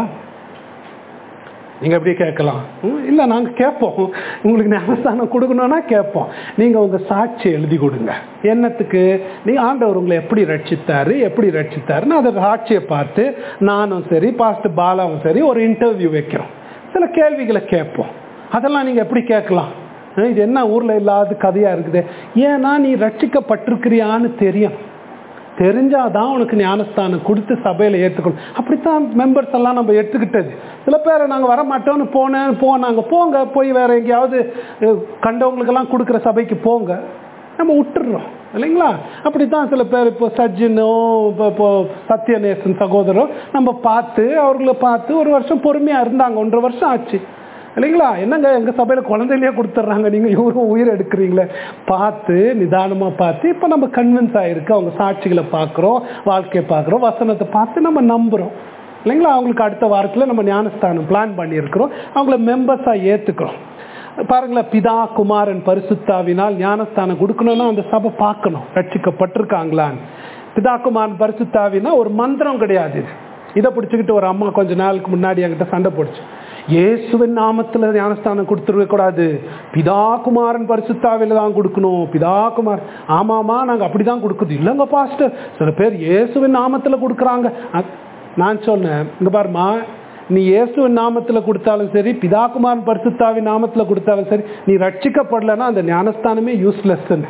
நீங்கள் எப்படி கேட்கலாம் இல்லை நாங்கள் கேட்போம் உங்களுக்கு ஞானஸ்தானம் கொடுக்கணும்னா கேட்போம் நீங்கள் உங்கள் சாட்சி எழுதி கொடுங்க என்னத்துக்கு நீங்கள் ஆண்டவர் உங்களை எப்படி ரட்சித்தாரு எப்படி ரட்சித்தாருன்னு அதை சாட்சியை பார்த்து நானும் சரி பாஸ்டர் பாலாவும் சரி ஒரு இன்டர்வியூ வைக்கிறோம் சில கேள்விகளை கேட்போம் அதெல்லாம் நீங்கள் எப்படி கேட்கலாம் இது என்ன ஊரில் இல்லாத கதையாக இருக்குது ஏன்னா நீ ரட்சிக்கப்பட்டிருக்கிறியான்னு தெரியும் தெரிஞ்சாதான் உனக்கு ஞானஸ்தானம் கொடுத்து சபையில் ஏற்றுக்கணும் அப்படித்தான் மெம்பர்ஸ் எல்லாம் நம்ம எடுத்துக்கிட்டது சில பேரை நாங்கள் வர மாட்டோம்னு போனேன் போனாங்க போங்க போய் வேற எங்கேயாவது கண்டவங்களுக்கெல்லாம் கொடுக்குற சபைக்கு போங்க நம்ம விட்டுடுறோம் இல்லைங்களா அப்படித்தான் சில பேர் இப்போ சஜ்ஜனோ இப்போ இப்போ சத்யநேசன் சகோதரோ நம்ம பார்த்து அவர்களை பார்த்து ஒரு வருஷம் பொறுமையாக இருந்தாங்க ஒன்றரை வருஷம் ஆச்சு இல்லைங்களா என்னங்க எங்கள் சபையில் குழந்தையிலேயே கொடுத்துட்றாங்க நீங்கள் இவரும் உயிர் எடுக்கிறீங்களே பார்த்து நிதானமாக பார்த்து இப்போ நம்ம கன்வின்ஸ் ஆகிருக்கு அவங்க சாட்சிகளை பார்க்குறோம் வாழ்க்கையை பார்க்குறோம் வசனத்தை பார்த்து நம்ம நம்புகிறோம் இல்லைங்களா அவங்களுக்கு அடுத்த வாரத்தில் நம்ம ஞானஸ்தானம் பிளான் பண்ணியிருக்கிறோம் அவங்கள மெம்பர்ஸாக ஏற்றுக்கிறோம் பாருங்களேன் பிதா குமாரன் பரிசுத்தாவினால் ஞானஸ்தானம் கொடுக்கணும்னா அந்த சபை பார்க்கணும் ரட்சிக்கப்பட்டிருக்காங்களான்னு பிதா குமாரன் பரிசுத்தாவினா ஒரு மந்திரம் கிடையாது இது இதை பிடிச்சிக்கிட்டு ஒரு அம்மா கொஞ்ச நாளுக்கு முன்னாடி என்கிட்ட சண்டை போடுச்சு இயேசுவின் நாமத்தில் ஞானஸ்தானம் கொடுத்துருக்க கூடாது பிதா குமாரன் பரிசுத்தாவில தான் கொடுக்கணும் பிதா குமார் ஆமாமா நாங்கள் அப்படி தான் கொடுக்குது இல்லைங்க பாஸ்டர் சில பேர் இயேசுவின் நாமத்தில் கொடுக்குறாங்க நான் சொன்னேன் இங்க பாருமா நீ இயேசுவின் நாமத்தில் கொடுத்தாலும் சரி பிதாகுமாரன் பரிசுத்தாவின் நாமத்தில் கொடுத்தாலும் சரி நீ ரட்சிக்கப்படலைன்னா அந்த ஞானஸ்தானமே யூஸ்லெஸ்ன்னு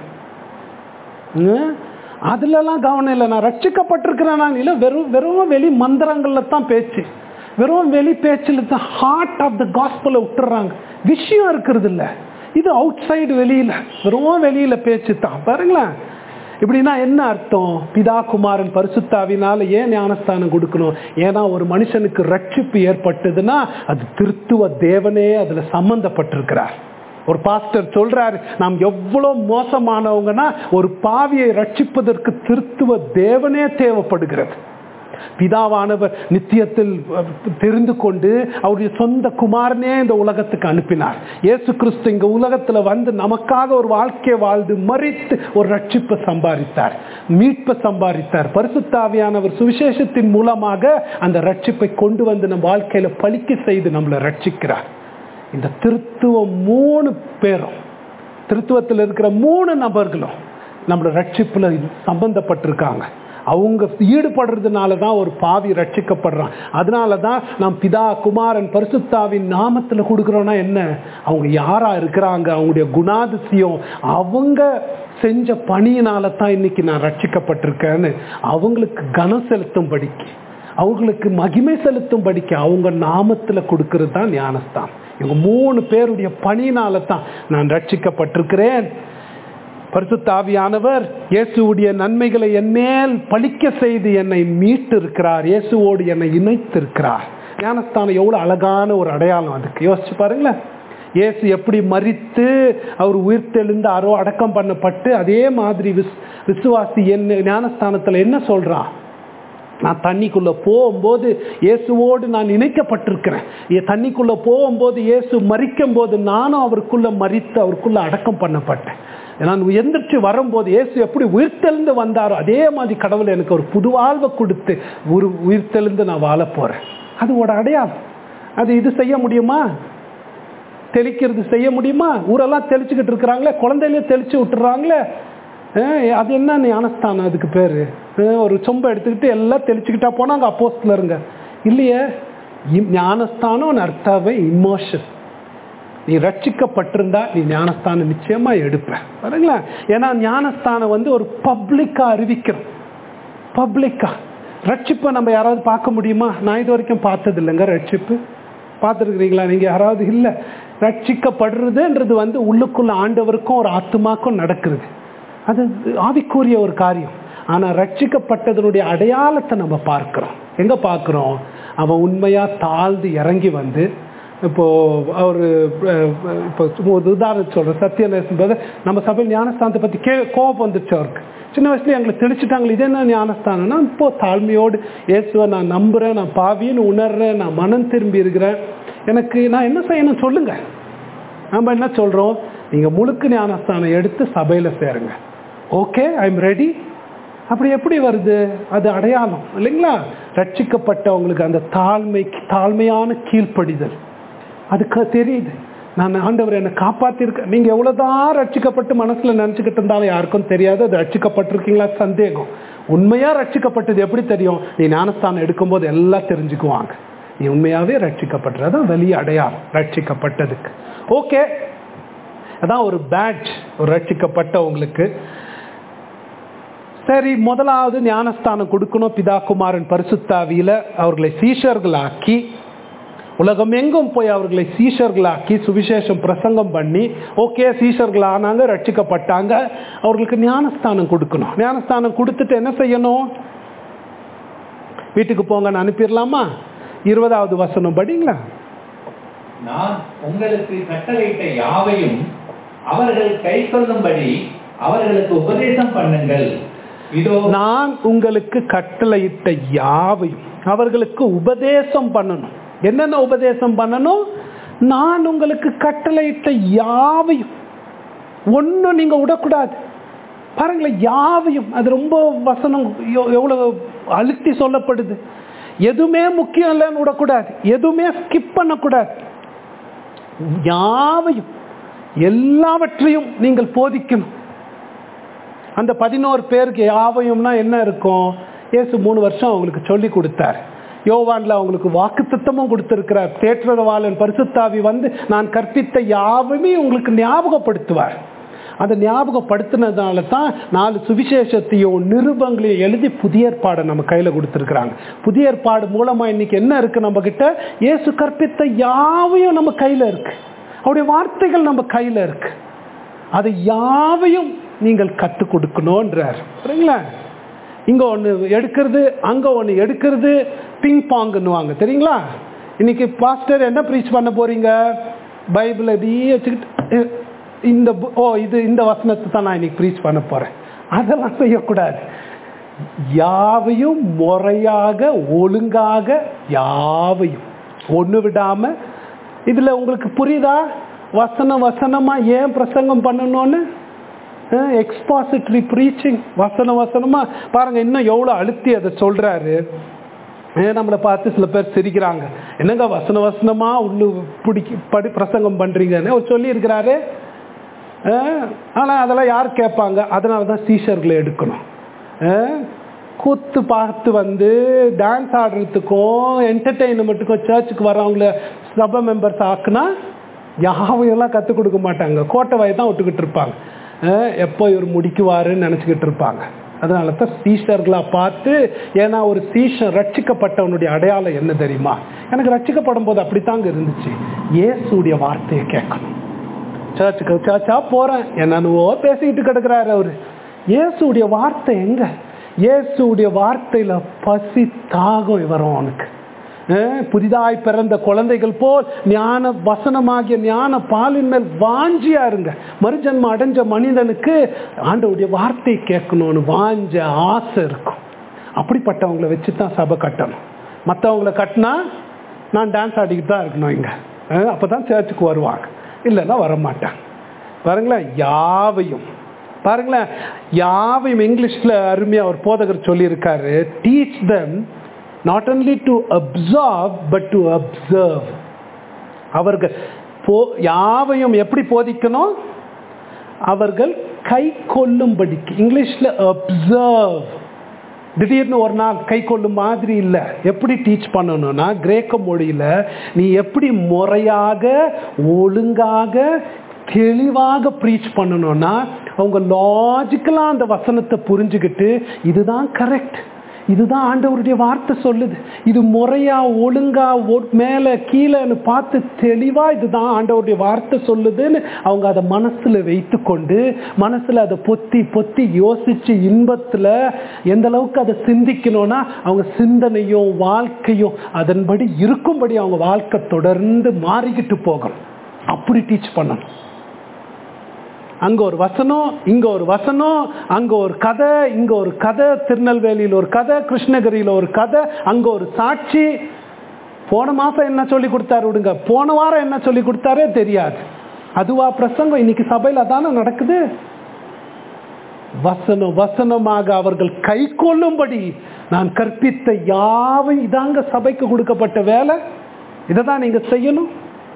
அதுலலாம் கவனம் இல்லை நான் ரட்சிக்கப்பட்டிருக்கிறேன் நான் இல்லை வெறும் வெறும் வெளி மந்திரங்கள்ல தான் பேச்சு வெறும் வெளி பேச்சில் தான் ஹார்ட் ஆஃப் த காஸ்பலை விட்டுறாங்க விஷயம் இருக்கிறது இல்லை இது அவுட் சைடு வெளியில வெறும் வெளியில பேச்சு தான் பாருங்களேன் இப்படின்னா என்ன அர்த்தம் பிதா குமாரன் பரிசுத்தாவினால ஏன் ஞானஸ்தானம் கொடுக்கணும் ஏன்னா ஒரு மனுஷனுக்கு ரட்சிப்பு ஏற்பட்டதுன்னா அது திருத்துவ தேவனே அதுல சம்பந்தப்பட்டிருக்கிறார் ஒரு பாஸ்டர் சொல்றாரு நாம் எவ்வளவு மோசமானவங்கன்னா ஒரு பாவியை ரட்சிப்பதற்கு திருத்துவ தேவனே தேவைப்படுகிறது பிதாவானவர் நித்தியத்தில் அஹ், தெரிந்து கொண்டு அவருடைய சொந்த குமாரனே இந்த உலகத்துக்கு அனுப்பினார் இயேசு கிறிஸ்து இங்க உலகத்துல வந்து நமக்காக ஒரு வாழ்க்கையை வாழ்ந்து மறித்து ஒரு ரட்சிப்பை சம்பாதித்தார் மீட்பை சம்பாதித்தார் பரிசுத்தாவியானவர் சுவிசேஷத்தின் மூலமாக அந்த ரட்சிப்பை கொண்டு வந்து நம்ம வாழ்க்கையில பலிக்க செய்து நம்மளை ரட்சிக்கிறார் இந்த திருத்துவம் மூணு பேரும் திருத்துவத்தில் இருக்கிற மூணு நபர்களும் நம்மளோட ரட்சிப்புல சம்பந்தப்பட்டிருக்காங்க அவங்க ஈடுபடுறதுனால தான் ஒரு பாவி ரட்சிக்கப்படுறான் அதனால தான் நாம் பிதா குமாரன் பரிசுத்தாவின் நாமத்தில் கொடுக்குறோன்னா என்ன அவங்க யாரா இருக்கிறாங்க அவங்களுடைய குணாதிசயம் அவங்க செஞ்ச பணியினால தான் இன்னைக்கு நான் ரட்சிக்கப்பட்டிருக்கேன்னு அவங்களுக்கு கனம் செலுத்தும்படிக்கு அவங்களுக்கு மகிமை செலுத்தும்படிக்கு அவங்க நாமத்துல கொடுக்கறது தான் ஞானஸ்தான் இவங்க மூணு பேருடைய பணியினால தான் நான் ரட்சிக்கப்பட்டிருக்கிறேன் பரிசுத்த ஆவியானவர் இயேசுவுடைய நன்மைகளை என்மேல் பலிக்க செய்து என்னை மீட்டு இருக்கிறார் இயேசுவோடு என்னை இணைத்திருக்கிறார் ஞானஸ்தானம் எவ்வளவு அழகான ஒரு அடையாளம் அதுக்கு யோசிச்சு பாருங்களேன் இயேசு எப்படி மறித்து அவர் உயிர்த்தெழுந்தாரோ அடக்கம் பண்ணப்பட்டு அதே மாதிரி விஸ் விசுவாசி என்ன ஞானஸ்தானத்துல என்ன சொல்றான் நான் தண்ணிக்குள்ள போகும்போது இயேசுவோடு நான் இணைக்கப்பட்டிருக்கிறேன் என் தண்ணிக்குள்ள போகும்போது இயேசு மறிக்கும் போது நானும் அவருக்குள்ள மறித்து அவருக்குள்ள அடக்கம் பண்ணப்பட்டேன் நான் எந்திரிச்சு வரும்போது இயேசு எப்படி உயிர்த்தெழுந்து வந்தாரோ அதே மாதிரி கடவுள் எனக்கு ஒரு புது வாழ்வை கொடுத்து ஒரு உயிர்த்தெழுந்து நான் வாழ போறேன் அது ஒரு அடையாளம் அது இது செய்ய முடியுமா தெளிக்கிறது செய்ய முடியுமா ஊரெல்லாம் தெளிச்சுக்கிட்டு இருக்கிறாங்களே குழந்தையிலே தெளிச்சு விட்டுறாங்களே அஹ் அது என்ன ஞானஸ்தானம் அதுக்கு பேரு அஹ் ஒரு சொம்பை எடுத்துக்கிட்டு எல்லாம் தெளிச்சுக்கிட்டா போனா அங்க அப்போஸ்தலருங்க இல்லையே இம்- ஞானஸ்தானம் அர்த்தாவே இமோஷன் நீ ரட்சிக்கப்பட்டிருந்தா நீ ஞானஸ்தானம் நிச்சயமா எடுப்ப பாருங்களா ஏன்னா ஞானஸ்தானம் வந்து ஒரு பப்ளிக்கா அறிவிக்கிறோம் பப்ளிக்கா ரட்சிப்பை நம்ம யாராவது பார்க்க முடியுமா நான் இது வரைக்கும் பார்த்தது இல்லைங்க ரட்சிப்பு பார்த்துருக்கிறீங்களா நீங்க யாராவது இல்லை ரட்சிக்கப்படுறதுன்றது வந்து உள்ளுக்குள்ள ஆண்டவருக்கும் ஒரு ஆத்துமாக்கும் நடக்கிறது அது ஆவிக்குரிய ஒரு காரியம் ஆனா ரட்சிக்கப்பட்டதனுடைய அடையாளத்தை நம்ம பார்க்கிறோம் எங்க பார்க்கிறோம் அவன் உண்மையா தாழ்ந்து இறங்கி வந்து இப்போ அவர் இப்போ சும்மா ஒரு உதாரணம் சொல்றேன் சத்யநேசன் brother, நம்ம சபையில் ஞானஸ்தானத்தை பத்தி கே கோபம் வந்துருச்சு அவருக்கு சின்ன வயசுல எங்களை தெளிச்சுட்டாங்க இது என்ன ஞானஸ்தானம்னா இப்போ தாழ்மையோடு இயேசுவை நான் நம்புறேன் நான் பாவின்னு உணர்றேன் நான் மனம் திரும்பி இருக்கிறேன் எனக்கு நான் என்ன செய்யணும் சொல்லுங்க நம்ம என்ன சொல்றோம் நீங்க முழுக்க ஞானஸ்தானம் எடுத்து சபையில சேருங்க ஓகே ஐ எம் ரெடி அப்படி எப்படி வருது அது அடையாளம் இல்லைங்களா ரட்சிக்கப்பட்டவங்களுக்கு அந்த தாழ்மை தாழ்மையான கீழ்ப்படிதல் அதுக்கு தெரியுது நான் ஆண்டவர் என்னை காப்பாத்திருக்க நீங்க எவ்வளவுதான் ரட்சிக்கப்பட்டு மனசுல நினைச்சுக்கிட்டு இருந்தாலும் யாருக்கும் தெரியாது அது ரட்சிக்கப்பட்டிருக்கீங்களா சந்தேகம் உண்மையா ரட்சிக்கப்பட்டது எப்படி தெரியும் நீ ஞானஸ்தானம் எடுக்கும்போது எல்லாம் தெரிஞ்சுக்குவாங்க நீ உண்மையாவே ரட்சிக்கப்பட்டது அதான் வெளிய அடையாளம் ரட்சிக்கப்பட்டதுக்கு ஓகே அதான் ஒரு பேட்ச் ஒரு ரட்சிக்கப்பட்டவங்களுக்கு சரி முதலாவது ஞானஸ்தானம் கொடுக்கணும் பிதா குமாரன் பரிசுத்தாவியில அவர்களை சீஷர்களாக்கி உலகம் எங்கும் போய் அவர்களை சீஷர்களாக்கி சுவிசேஷம் பிரசங்கம் பண்ணி ஓகே சீஷர்கள் ஆனாங்க ரட்சிக்கப்பட்டாங்க அவர்களுக்கு ஞானஸ்தானம் கொடுக்கணும் ஞானஸ்தானம் கொடுத்துட்டு என்ன செய்யணும் வீட்டுக்கு போங்கன்னு அனுப்பிடலாமா இருபதாவது வசனம் படிங்களா நான் உங்களுக்கு கட்டளையிட்ட யாவையும் அவர்கள் கை கொள்ளும்படி அவர்களுக்கு உபதேசம் பண்ணுங்கள் இதோ நான் உங்களுக்கு கட்டளையிட்ட யாவையும் அவர்களுக்கு உபதேசம் பண்ணணும் என்னென்ன உபதேசம் பண்ணணும் நான் உங்களுக்கு கட்டளையிட்ட யாவையும் ஒன்றும் நீங்க விடக்கூடாது பாருங்களேன் யாவையும் அது ரொம்ப வசனம் எவ்- எவ்வளவு அழுத்தி சொல்லப்படுது எதுவுமே முக்கியம் இல்லைன்னு விடக்கூடாது எதுவுமே ஸ்கிப் பண்ணக்கூடாது யாவையும் எல்லாவற்றையும் நீங்கள் போதிக்கணும் அந்த பதினோரு பேருக்கு யாவையும்னா என்ன இருக்கும் இயேசு மூணு வருஷம் அவங்களுக்கு சொல்லி கொடுத்தார் யோவான்ல அவங்களுக்கு வாக்கு திட்டமும் கொடுத்திருக்கிறார் தேற்றவாளன் பரிசுத்தாவி வந்து நான் கற்பித்த யாவுமே உங்களுக்கு ஞாபகப்படுத்துவார் அதை ஞாபகப்படுத்தினதுனால தான் நாலு சுவிசேஷத்தையும் நிருபங்களையும் எழுதி புதிய ஏற்பாடை நம்ம கையில கொடுத்துருக்குறாங்க புதிய ஏற்பாடு மூலமா இன்னைக்கு என்ன இருக்கு நம்ம கிட்ட இயேசு கற்பித்த யாவையும் நம்ம கையில இருக்கு அவருடைய வார்த்தைகள் நம்ம கையில இருக்கு அதை யாவையும் நீங்கள் கற்றுக் கொடுக்கணுன்றார் சரிங்களா இங்க ஒண்ணு எடுக்கிறது அங்க ஒண்ணு எடுக்கிறது பிங் பாங்குன்னுவாங்க தெரியுங்களா இன்னைக்கு பாஸ்டர் என்ன ப்ரீச் பண்ண போறீங்க பைபிள் அப்படியே வச்சுக்கிட்டு இ- இந்த பு- ஓ இது இந்த வசனத்தை தான் நான் இன்னைக்கு ப்ரீச் பண்ண போறேன் அதெல்லாம் செய்யக்கூடாது யாவையும் முறையாக ஒழுங்காக யாவையும் ஒண்ணு விடாம இதுல உங்களுக்கு புரியுதா வசன வசனமா ஏன் பிரசங்கம் பண்ணணும்னு எக்ஸ்பாசிட்டரி ப்ரீச்சிங் வசன வசனமா பாருங்க இன்னும் எவ்வளவு அழுத்தி அதை சொல்றாரு ஏன் நம்மளை பார்த்து சில பேர் சிரிக்கிறாங்க என்னங்க வசன வசனமா உள்ளு பிடிக்க படி பிரசங்கம் பண்றீங்கன்னு அவர் சொல்லி இருக்கிறாரு ஆனால் அதெல்லாம் யார் கேட்பாங்க அதனால தான் சீஷர்களை எடுக்கணும் அஹ், கூத்து பார்த்து வந்து டான்ஸ் ஆடுறதுக்கும் என்டர்டெயின்மெண்ட்டுக்கும் சர்ச்சுக்கு வரவங்கள சபை மெம்பர்ஸ் ஆக்குனா யாவையெல்லாம் கற்றுக் கொடுக்க மாட்டாங்க கோட்டை வாய் தான் விட்டுக்கிட்டு இருப்பாங்க அஹ், எப்போ இவர் முடிக்குவாருன்னு நினச்சிக்கிட்டு இருப்பாங்க அதனால தான் சீஷர்களா பார்த்து ஏன்னா ஒரு சீஷன் ரட்சிக்கப்பட்டவனுடைய அடையாளம் என்ன தெரியுமா எனக்கு ரட்சிக்கப்படும் போது அப்படித்தாங்க இருந்துச்சு இயேசுடைய வார்த்தையை கேட்கணும் சர்ச்சுக்கு சர்ச்சா போறேன் என்னன்னுவோ பேசிக்கிட்டு கிடக்குறாரு அவரு இயேசுடைய வார்த்தை எங்க இயேசுடைய வார்த்தையில பசி தாகம் வரும் அவனுக்கு அஹ், புதிதாய் பிறந்த குழந்தைகள் போல் ஞான வசனமாகிய ஞான பாலின் மேல் வாஞ்சியா இருங்க மறுஜன்மம் அடைஞ்ச மனிதனுக்கு ஆண்டவருடைய வார்த்தை கேட்கணும்னு வாஞ்ச ஆசை இருக்கும் அப்படிப்பட்டவங்களை வச்சு தான் சபை கட்டணும் மற்றவங்கள கட்டினா நான் டான்ஸ் ஆடிக்கிட்டு தான் இருக்கணும் இங்க அஹ், அப்பதான் சர்ச்சுக்கு வருவாங்க இல்லைன்னா வரமாட்டாங்க பாருங்களேன் யாவையும் பாருங்களேன் யாவையும் இங்கிலீஷ்ல அருமையா ஒரு போதகர் சொல்லியிருக்காரு teach them not only to observe but to observe அவர்கள் போ யாவையும் எப்படி போதிக்கணும் அவர்கள் கை கொள்ளும்படிக்கு இங்கிலீஷ்ல அப்சர்வ் திடீர்னு ஒரு நாள் கை கொள்ளும் மாதிரி இல்லை எப்படி டீச் பண்ணணும்னா கிரேக்க மொழியில நீ எப்படி முறையாக ஒழுங்காக தெளிவாக ப்ரீச் பண்ணணும்னா அவங்க லாஜிக்கலாக அந்த வசனத்தை புரிஞ்சுக்கிட்டு இதுதான் கரெக்ட் இதுதான் ஆண்டவருடைய வார்த்தை சொல்லுது இது முறையா ஒழுங்கா ஒ- மேல கீழேன்னு பார்த்து தெளிவா இதுதான் ஆண்டவருடைய வார்த்தை சொல்லுதுன்னு அவங்க அதை மனசுல வைத்து கொண்டு மனசுல அதை பொத்தி பொத்தி யோசிச்சு இன்பத்துல எந்த அளவுக்கு அதை சிந்திக்கணும்னா அவங்க சிந்தனையும் வாழ்க்கையும் அதன்படி இருக்கும்படி அவங்க வாழ்க்கை தொடர்ந்து மாறிக்கிட்டு போகணும் அப்படி டீச் பண்ணணும் அங்க ஒரு வசனம் இங்க ஒரு வசனம் அங்க ஒரு கதை இங்க ஒரு கதை திருநெல்வேலியில் ஒரு கதை கிருஷ்ணகிரியில ஒரு கதை அங்க ஒரு சாட்சி போன மாசம் என்ன சொல்லி கொடுத்தாரு விடுங்க போன வாரம் என்ன சொல்லி கொடுத்தாரே தெரியாது அதுவா பிரசங்கம் இன்னைக்கு சபையில தானே நடக்குது வசனம் வசனமாக அவர்கள் கை கொள்ளும்படி நான் கற்பித்த யாவும் இதாங்க சபைக்கு கொடுக்கப்பட்ட வேலை இதை தான் நீங்க செய்யணும்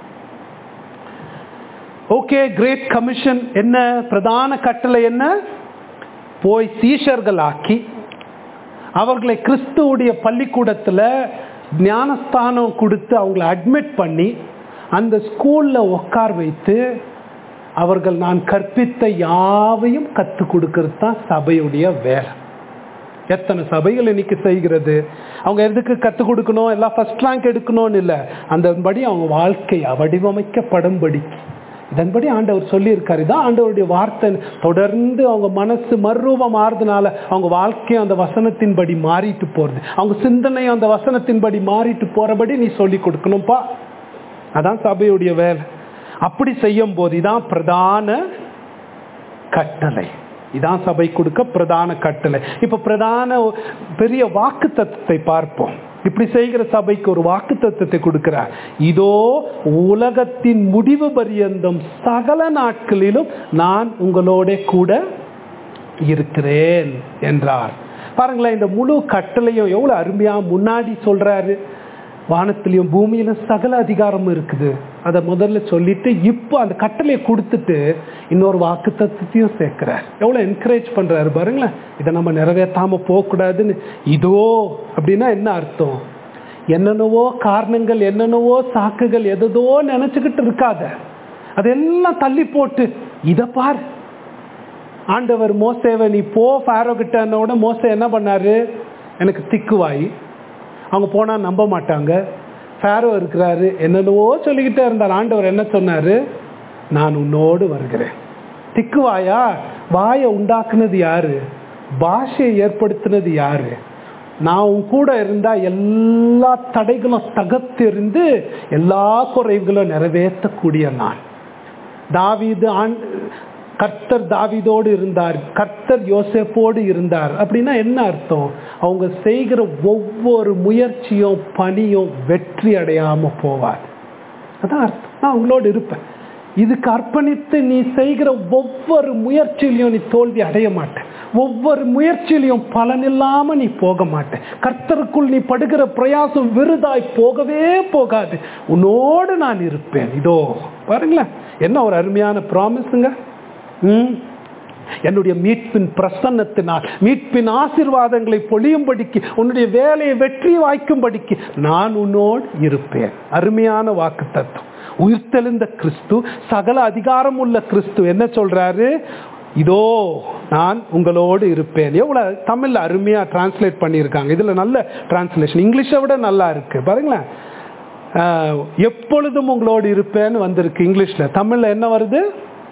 ஓகே கிரேட் கமிஷன் என்ன பிரதான கட்டளை என்ன போய் சீஷர்கள் ஆக்கி அவர்களை கிறிஸ்துவுடைய பள்ளிக்கூடத்தில் ஞானஸ்தானம் கொடுத்து அவங்கள அட்மிட் பண்ணி அந்த ஸ்கூல்ல உட்கார் வைத்து அவர்கள் நான் கற்பித்த யாவையும் கற்றுக் கொடுக்கறது தான் சபையுடைய வேலை எத்தனை சபைகள் இன்னைக்கு செய்கிறது அவங்க எதுக்கு கற்றுக் கொடுக்கணும் எல்லாம் ஃபர்ஸ்ட் ரேங்க் எடுக்கணும்னு இல்லை அந்தபடி அவங்க வாழ்க்கை வடிவமைக்கப்படும்படி இதன்படி ஆண்டவர் சொல்லியிருக்காரு இதான் ஆண்டவருடைய வார்த்தை தொடர்ந்து அவங்க மனசு மறுரூபம் மாறுறதுனால அவங்க வாழ்க்கையும் அந்த வசனத்தின்படி மாறிட்டு போறது அவங்க சிந்தனையும் அந்த வசனத்தின்படி மாறிட்டு போறபடி நீ சொல்லி கொடுக்கணும்ப்பா அதான் சபையுடைய வேலை அப்படி செய்யும் போது இதான் பிரதான கட்டளை இதான் சபை கொடுக்க பிரதான கட்டளை இப்ப பிரதான பெரிய வாக்கு தத்துவத்தை பார்ப்போம் இப்படி செய்கிற சபைக்கு ஒரு வாக்கு தத்துவத்தை கொடுக்கிறார் இதோ உலகத்தின் முடிவு பரியந்தம் சகல நாட்களிலும் நான் உங்களோட கூட இருக்கிறேன் என்றார் பாருங்களேன் இந்த முழு கட்டளையும் எவ்வளவு அருமையா முன்னாடி சொல்றாரு வானத்திலையும் பூமியிலும் சகல அதிகாரமும் இருக்குது அதை முதல்ல சொல்லிட்டு இப்போ அந்த கட்டளையை கொடுத்துட்டு இன்னொரு வாக்கு தத்துவத்தையும் சேர்க்கிறார் எவ்வளோ என்கரேஜ் பண்றாரு பாருங்களேன் இதை நம்ம நிறைவேற்றாம போகக்கூடாதுன்னு இதோ அப்படின்னா என்ன அர்த்தம் என்னென்னவோ காரணங்கள் என்னென்னவோ சாக்குகள் எதோ நினைச்சுக்கிட்டு இருக்காத அதெல்லாம் தள்ளி போட்டு இதை பார் ஆண்டவர் மோசேவை நீ போ ஃபாரோ கிட்டனோட மோசே என்ன பண்ணாரு எனக்கு திக்குவாய் அவங்க போனா நம்ப மாட்டாங்க ஃபேரோ இருக்கிறாரு என்னென்னவோ சொல்லிக்கிட்டே இருந்தார் ஆண்டவர் என்ன சொன்னாரு நான் உன்னோடு வருகிறேன் திக்குவாயா வாயை உண்டாக்குனது யாரு பாஷையை ஏற்படுத்தினது யாரு நான் உன் கூட இருந்தா எல்லா தடைகளும் தகர்த்தெறிந்து எல்லா குறைவுகளும் நிறைவேற்றக்கூடிய நான் தாவீது ஆண் கர்த்தர் தாவீதோடு இருந்தார் கர்த்தர் யோசேப்போடு இருந்தார் அப்படின்னா என்ன அர்த்தம் அவங்க செய்கிற ஒவ்வொரு முயற்சியும் பணியும் வெற்றி அடையாம போவார் அதான் அர்த்தம் நான் உங்களோடு இருப்பேன் இதுக்கு அர்ப்பணித்து நீ செய்கிற ஒவ்வொரு முயற்சியிலையும் நீ தோல்வி அடைய மாட்ட ஒவ்வொரு முயற்சியிலையும் பலனில்லாம நீ போக மாட்ட கர்த்தருக்குள் நீ படுகிற பிரயாசம் விருதாய் போகவே போகாது உன்னோடு நான் இருப்பேன் இதோ பாருங்களேன் என்ன ஒரு அருமையான ப்ராமிஸுங்க ம் என்னுடைய மீட்பின் பிரசன்னத்தினால் மீட்பின் ஆசிர்வாதங்களை பொழியும்படிக்கு உன்னுடைய வேலையை வெற்றி வாய்க்கும்படிக்கு நான் உன்னோடு இருப்பேன் அருமையான வாக்கு தத்துவம் உயிர்த்தெழுந்த கிறிஸ்து சகல அதிகாரம் உள்ள கிறிஸ்து என்ன சொல்றாரு இதோ நான் உங்களோடு இருப்பேன் எவ்வளவு தமிழ்ல அருமையா டிரான்ஸ்லேட் பண்ணியிருக்காங்க இதுல நல்ல டிரான்ஸ்லேஷன் இங்கிலீஷை விட நல்லா இருக்கு பாருங்களேன் ஆஹ், எப்பொழுதும் உங்களோடு இருப்பேன்னு வந்திருக்கு இங்கிலீஷ்ல தமிழ்ல என்ன வருது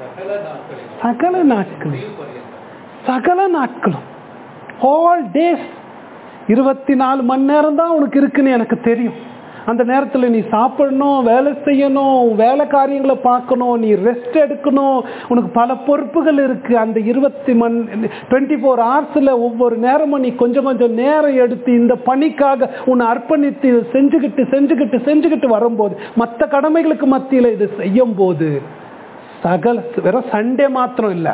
சகல சகல நாட்களிலும் நாட்களும் பரியந்தம். சகல நாட்களும் ஆல் டேஸ் இருபத்தி நாலு மணி நேரம் தான் உனக்கு இருக்குன்னு எனக்கு தெரியும் அந்த நேரத்தில் நீ சாப்பிடணும் வேலை செய்யணும் வேலை காரியங்களை பார்க்கணும் நீ ரெஸ்ட் எடுக்கணும் உனக்கு பல பொறுப்புகள் இருக்கு அந்த இருபத்தி மணி டுவெண்ட்டி ஃபோர் ஹவர்ஸில் ஒவ்வொரு நேரமும் நீ கொஞ்சம் கொஞ்சம் நேரம் எடுத்து இந்த பணிக்காக உன்னை அர்ப்பணித்து இதை செஞ்சுக்கிட்டு செஞ்சுக்கிட்டு செஞ்சுக்கிட்டு வரும்போது மற்ற கடமைகளுக்கு மத்தியில் இது செய்யும் போது சகல வெறும் சண்டே மாத்திரம் இல்லை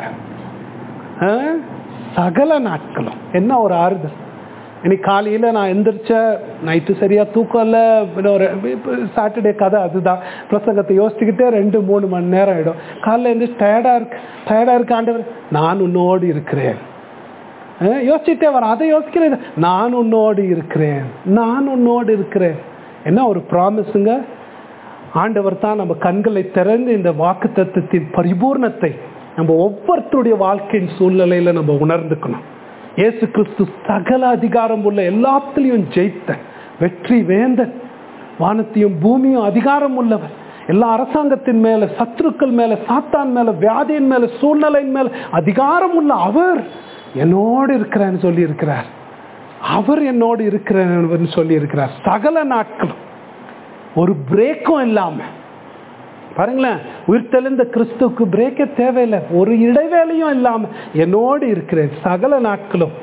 ஆ? சகல நாட்களும் என்ன ஒரு ஆறுதல் இன்னைக்கு காலையில் நான் எந்திரிச்ச நைட்டு சரியாக தூக்கம் இல்லை ஒரு சாட்டர்டே கதை அதுதான் பிரசங்கத்தை யோசிச்சுக்கிட்டே ரெண்டு மூணு மணி நேரம் ஆகிடும் காலைல எந்திரிச்சு டயர்டாக இருக்கு டயர்டாக இருக்கு ஆண்டவர் நான் உன்னோடு இருக்கிறேன் ஆ, யோசிச்சுட்டே வரேன் அதை யோசிக்கிறேன் நான் உன்னோடு இருக்கிறேன் நான் உன்னோடு இருக்கிறேன் என்ன ஒரு ப்ராமிஸுங்க ஆண்டவர் தான் நம்ம கண்களை திறந்து இந்த வாக்கு தத்துவத்தின் பரிபூர்ணத்தை நம்ம ஒவ்வொருத்தருடைய வாழ்க்கையின் சூழ்நிலையில நம்ம உணர்ந்துக்கணும் இயேசு கிறிஸ்து சகல அதிகாரம் உள்ள எல்லாத்துலேயும் ஜெயித்த வெற்றி வேந்தன் வானத்தையும் பூமியும் அதிகாரம் உள்ளவர் எல்லா அரசாங்கத்தின் மேல சத்துருக்கள் மேல சாத்தான் மேல வியாதியின் மேல சூழ்நிலையின் மேல அதிகாரம் உள்ள அவர் என்னோடு இருக்கிறேன்னு சொல்லி இருக்கிறார் அவர் என்னோடு இருக்கிறேன் சொல்லி இருக்கிறார் சகல நாட்களும் ஒரு பிரேக்கும் இல்லாம பாருங்களேன் உயிர்த்தெழுந்த கிறிஸ்துவுக்கு பிரேக்கே தேவையில்லை ஒரு இடைவேளையும் இல்லாம என்னோடு இருக்கிறேன் சகல நாட்களும்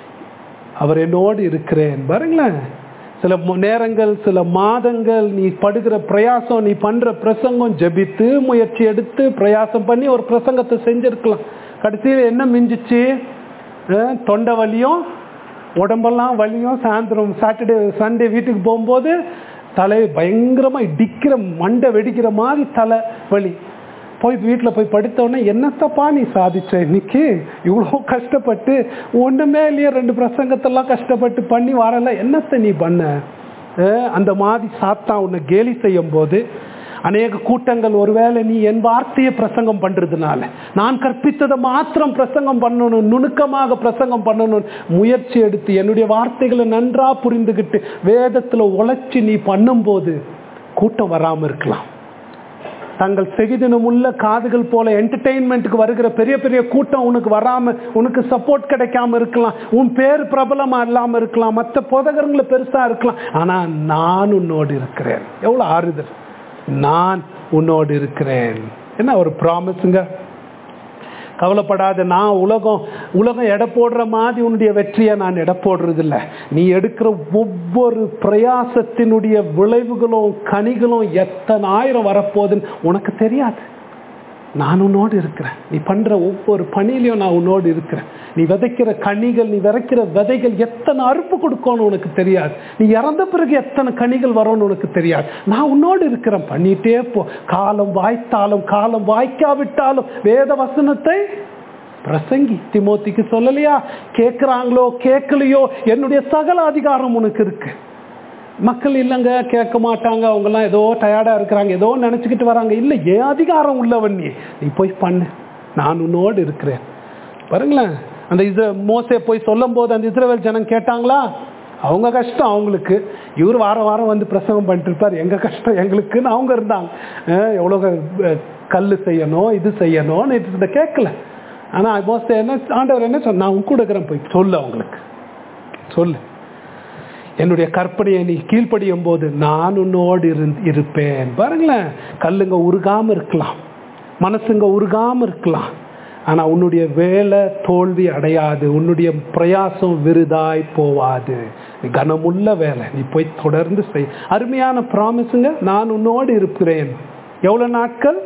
அவர் என்னோடு இருக்கிறேன் பாருங்களேன் சில மு- நேரங்கள் சில மாதங்கள் நீ படுகிற பிரயாசம் நீ பண்ற பிரசங்கம் ஜெபித்து முயற்சி எடுத்து பிரயாசம் பண்ணி ஒரு பிரசங்கத்தை செஞ்சிருக்கலாம் கடைசியில் என்ன மிஞ்சிச்சு அஹ், தொண்டை வலியும் உடம்பெல்லாம் வலியும் சாயந்தரம் சாட்டர்டே சண்டே வீட்டுக்கு போகும்போது தலை பயங்கரமா இடிக்கிற மண்டை வெடிக்கிற மாதிரி தலை வலி போய் வீட்டில் போய் படுத்த உடனே என்னத்தப்பா நீ சாதிச்ச இன்னைக்கு இவ்வளோ கஷ்டப்பட்டு ஒன்றுமே இல்லையே ரெண்டு பிரசங்கத்தெல்லாம் கஷ்டப்பட்டு பண்ணி வரல என்னத்தை நீ பண்ண அஹ் அந்த மாதிரி சாத்தா உன்னை கேலி செய்யும் போது அநேக கூட்டங்கள் ஒருவேளை நீ என் வார்த்தையை பிரசங்கம் பண்றதுனால நான் கற்பித்ததை மாத்திரம் பிரசங்கம் பண்ணணும் நுணுக்கமாக பிரசங்கம் பண்ணணும் முயற்சி எடுத்து என்னுடைய வார்த்தைகளை நன்றா புரிந்துகிட்டு வேதத்துல உழைச்சி நீ பண்ணும்போது கூட்டம் வராம இருக்கலாம் தங்கள் செகிதினம் உள்ள காதுகள் போல என்டர்டெயின்மெண்ட்டுக்கு வருகிற பெரிய பெரிய கூட்டம் உனக்கு வராம உனக்கு சப்போர்ட் கிடைக்காம இருக்கலாம் உன் பேர் பிரபலமா இல்லாம இருக்கலாம் மற்ற போதகங்களை பெருசா இருக்கலாம் ஆனா நான் உன்னோடு இருக்கிறேன் எவ்வளவு ஆறுதல் நான் உன்னோடு இருக்கிறேன் என்ன ஒரு ப்ராமிஸுங்க கவலைப்படாத நான் உலகம் உலகம் எடை போடுற மாதிரி உன்னுடைய வெற்றியை நான் எடை போடுறது இல்ல நீ எடுக்கிற ஒவ்வொரு பிரயாசத்தினுடைய விளைவுகளும் கனிகளும் எத்தனை ஆயிரம் வரப்போகுதுன்னு உனக்கு தெரியாது நான் உன்னோடு இருக்கிறேன் நீ பண்ற ஒவ்வொரு பணியிலையும் நான் உன்னோடு இருக்கிறேன் நீ விதைக்கிற கனிகள் நீ விதைக்கிற விதைகள் எத்தனை அறுப்பு கொடுக்கணும்னு உனக்கு தெரியாது நீ இறந்த பிறகு எத்தனை கனிகள் வரும்னு உனக்கு தெரியாது நான் உன்னோடு இருக்கிறேன் பண்ணிட்டே போ காலம் வாய்த்தாலும் காலம் வாய்க்காவிட்டாலும் வேத வசனத்தை பிரசங்கி திமோத்திக்கு சொல்லலையா கேட்குறாங்களோ கேட்கலையோ என்னுடைய சகல அதிகாரம் உனக்கு இருக்கு மக்கள் இல்லைங்க கேட்க மாட்டாங்க அவங்கெல்லாம் ஏதோ டயர்டா இருக்கிறாங்க ஏதோ நினைச்சுக்கிட்டு வராங்க இல்லை ஏன் அதிகாரம் உள்ளவன் நீ நீ போய் பண்ணு நான் உன்னோடு இருக்கிறேன் பாருங்களேன் அந்த இத மோசே போய் சொல்லும் போது அந்த இஸ்ரவேல் ஜனம் கேட்டாங்களா அவங்க கஷ்டம் அவங்களுக்கு இவர் வாரம் வாரம் வந்து பிரசவம் பண்ணிட்டு இருப்பார் எங்க கஷ்டம் எங்களுக்குன்னு அவங்க இருந்தாங்க அஹ் எவ்வளவு அஹ், கல்லு செய்யணும் இது செய்யணும்னு இதை கேட்கல ஆனா மோசே என்ன ஆண்டவர் என்ன சொன்ன நான் உன் கூட இருக்கிறேன் போய் சொல்லு அவங்களுக்கு சொல்லு என்னுடைய கற்பனையை நீ கீழ்ப்படியும் போது நான் உன்னோடு இருந்து இருப்பேன் பாருங்களேன் கல்லுங்க உருகாம இருக்கலாம் மனசுங்க உருகாம இருக்கலாம் ஆனா உன்னுடைய வேலை தோல்வி அடையாது உன்னுடைய பிரயாசம் விருதாய் போவாது நீ கனமுள்ள வேலை நீ போய் தொடர்ந்து செய் அருமையான ப்ராமிஸுங்க நான் உன்னோடு இருக்கிறேன் எவ்வளவு நாட்கள்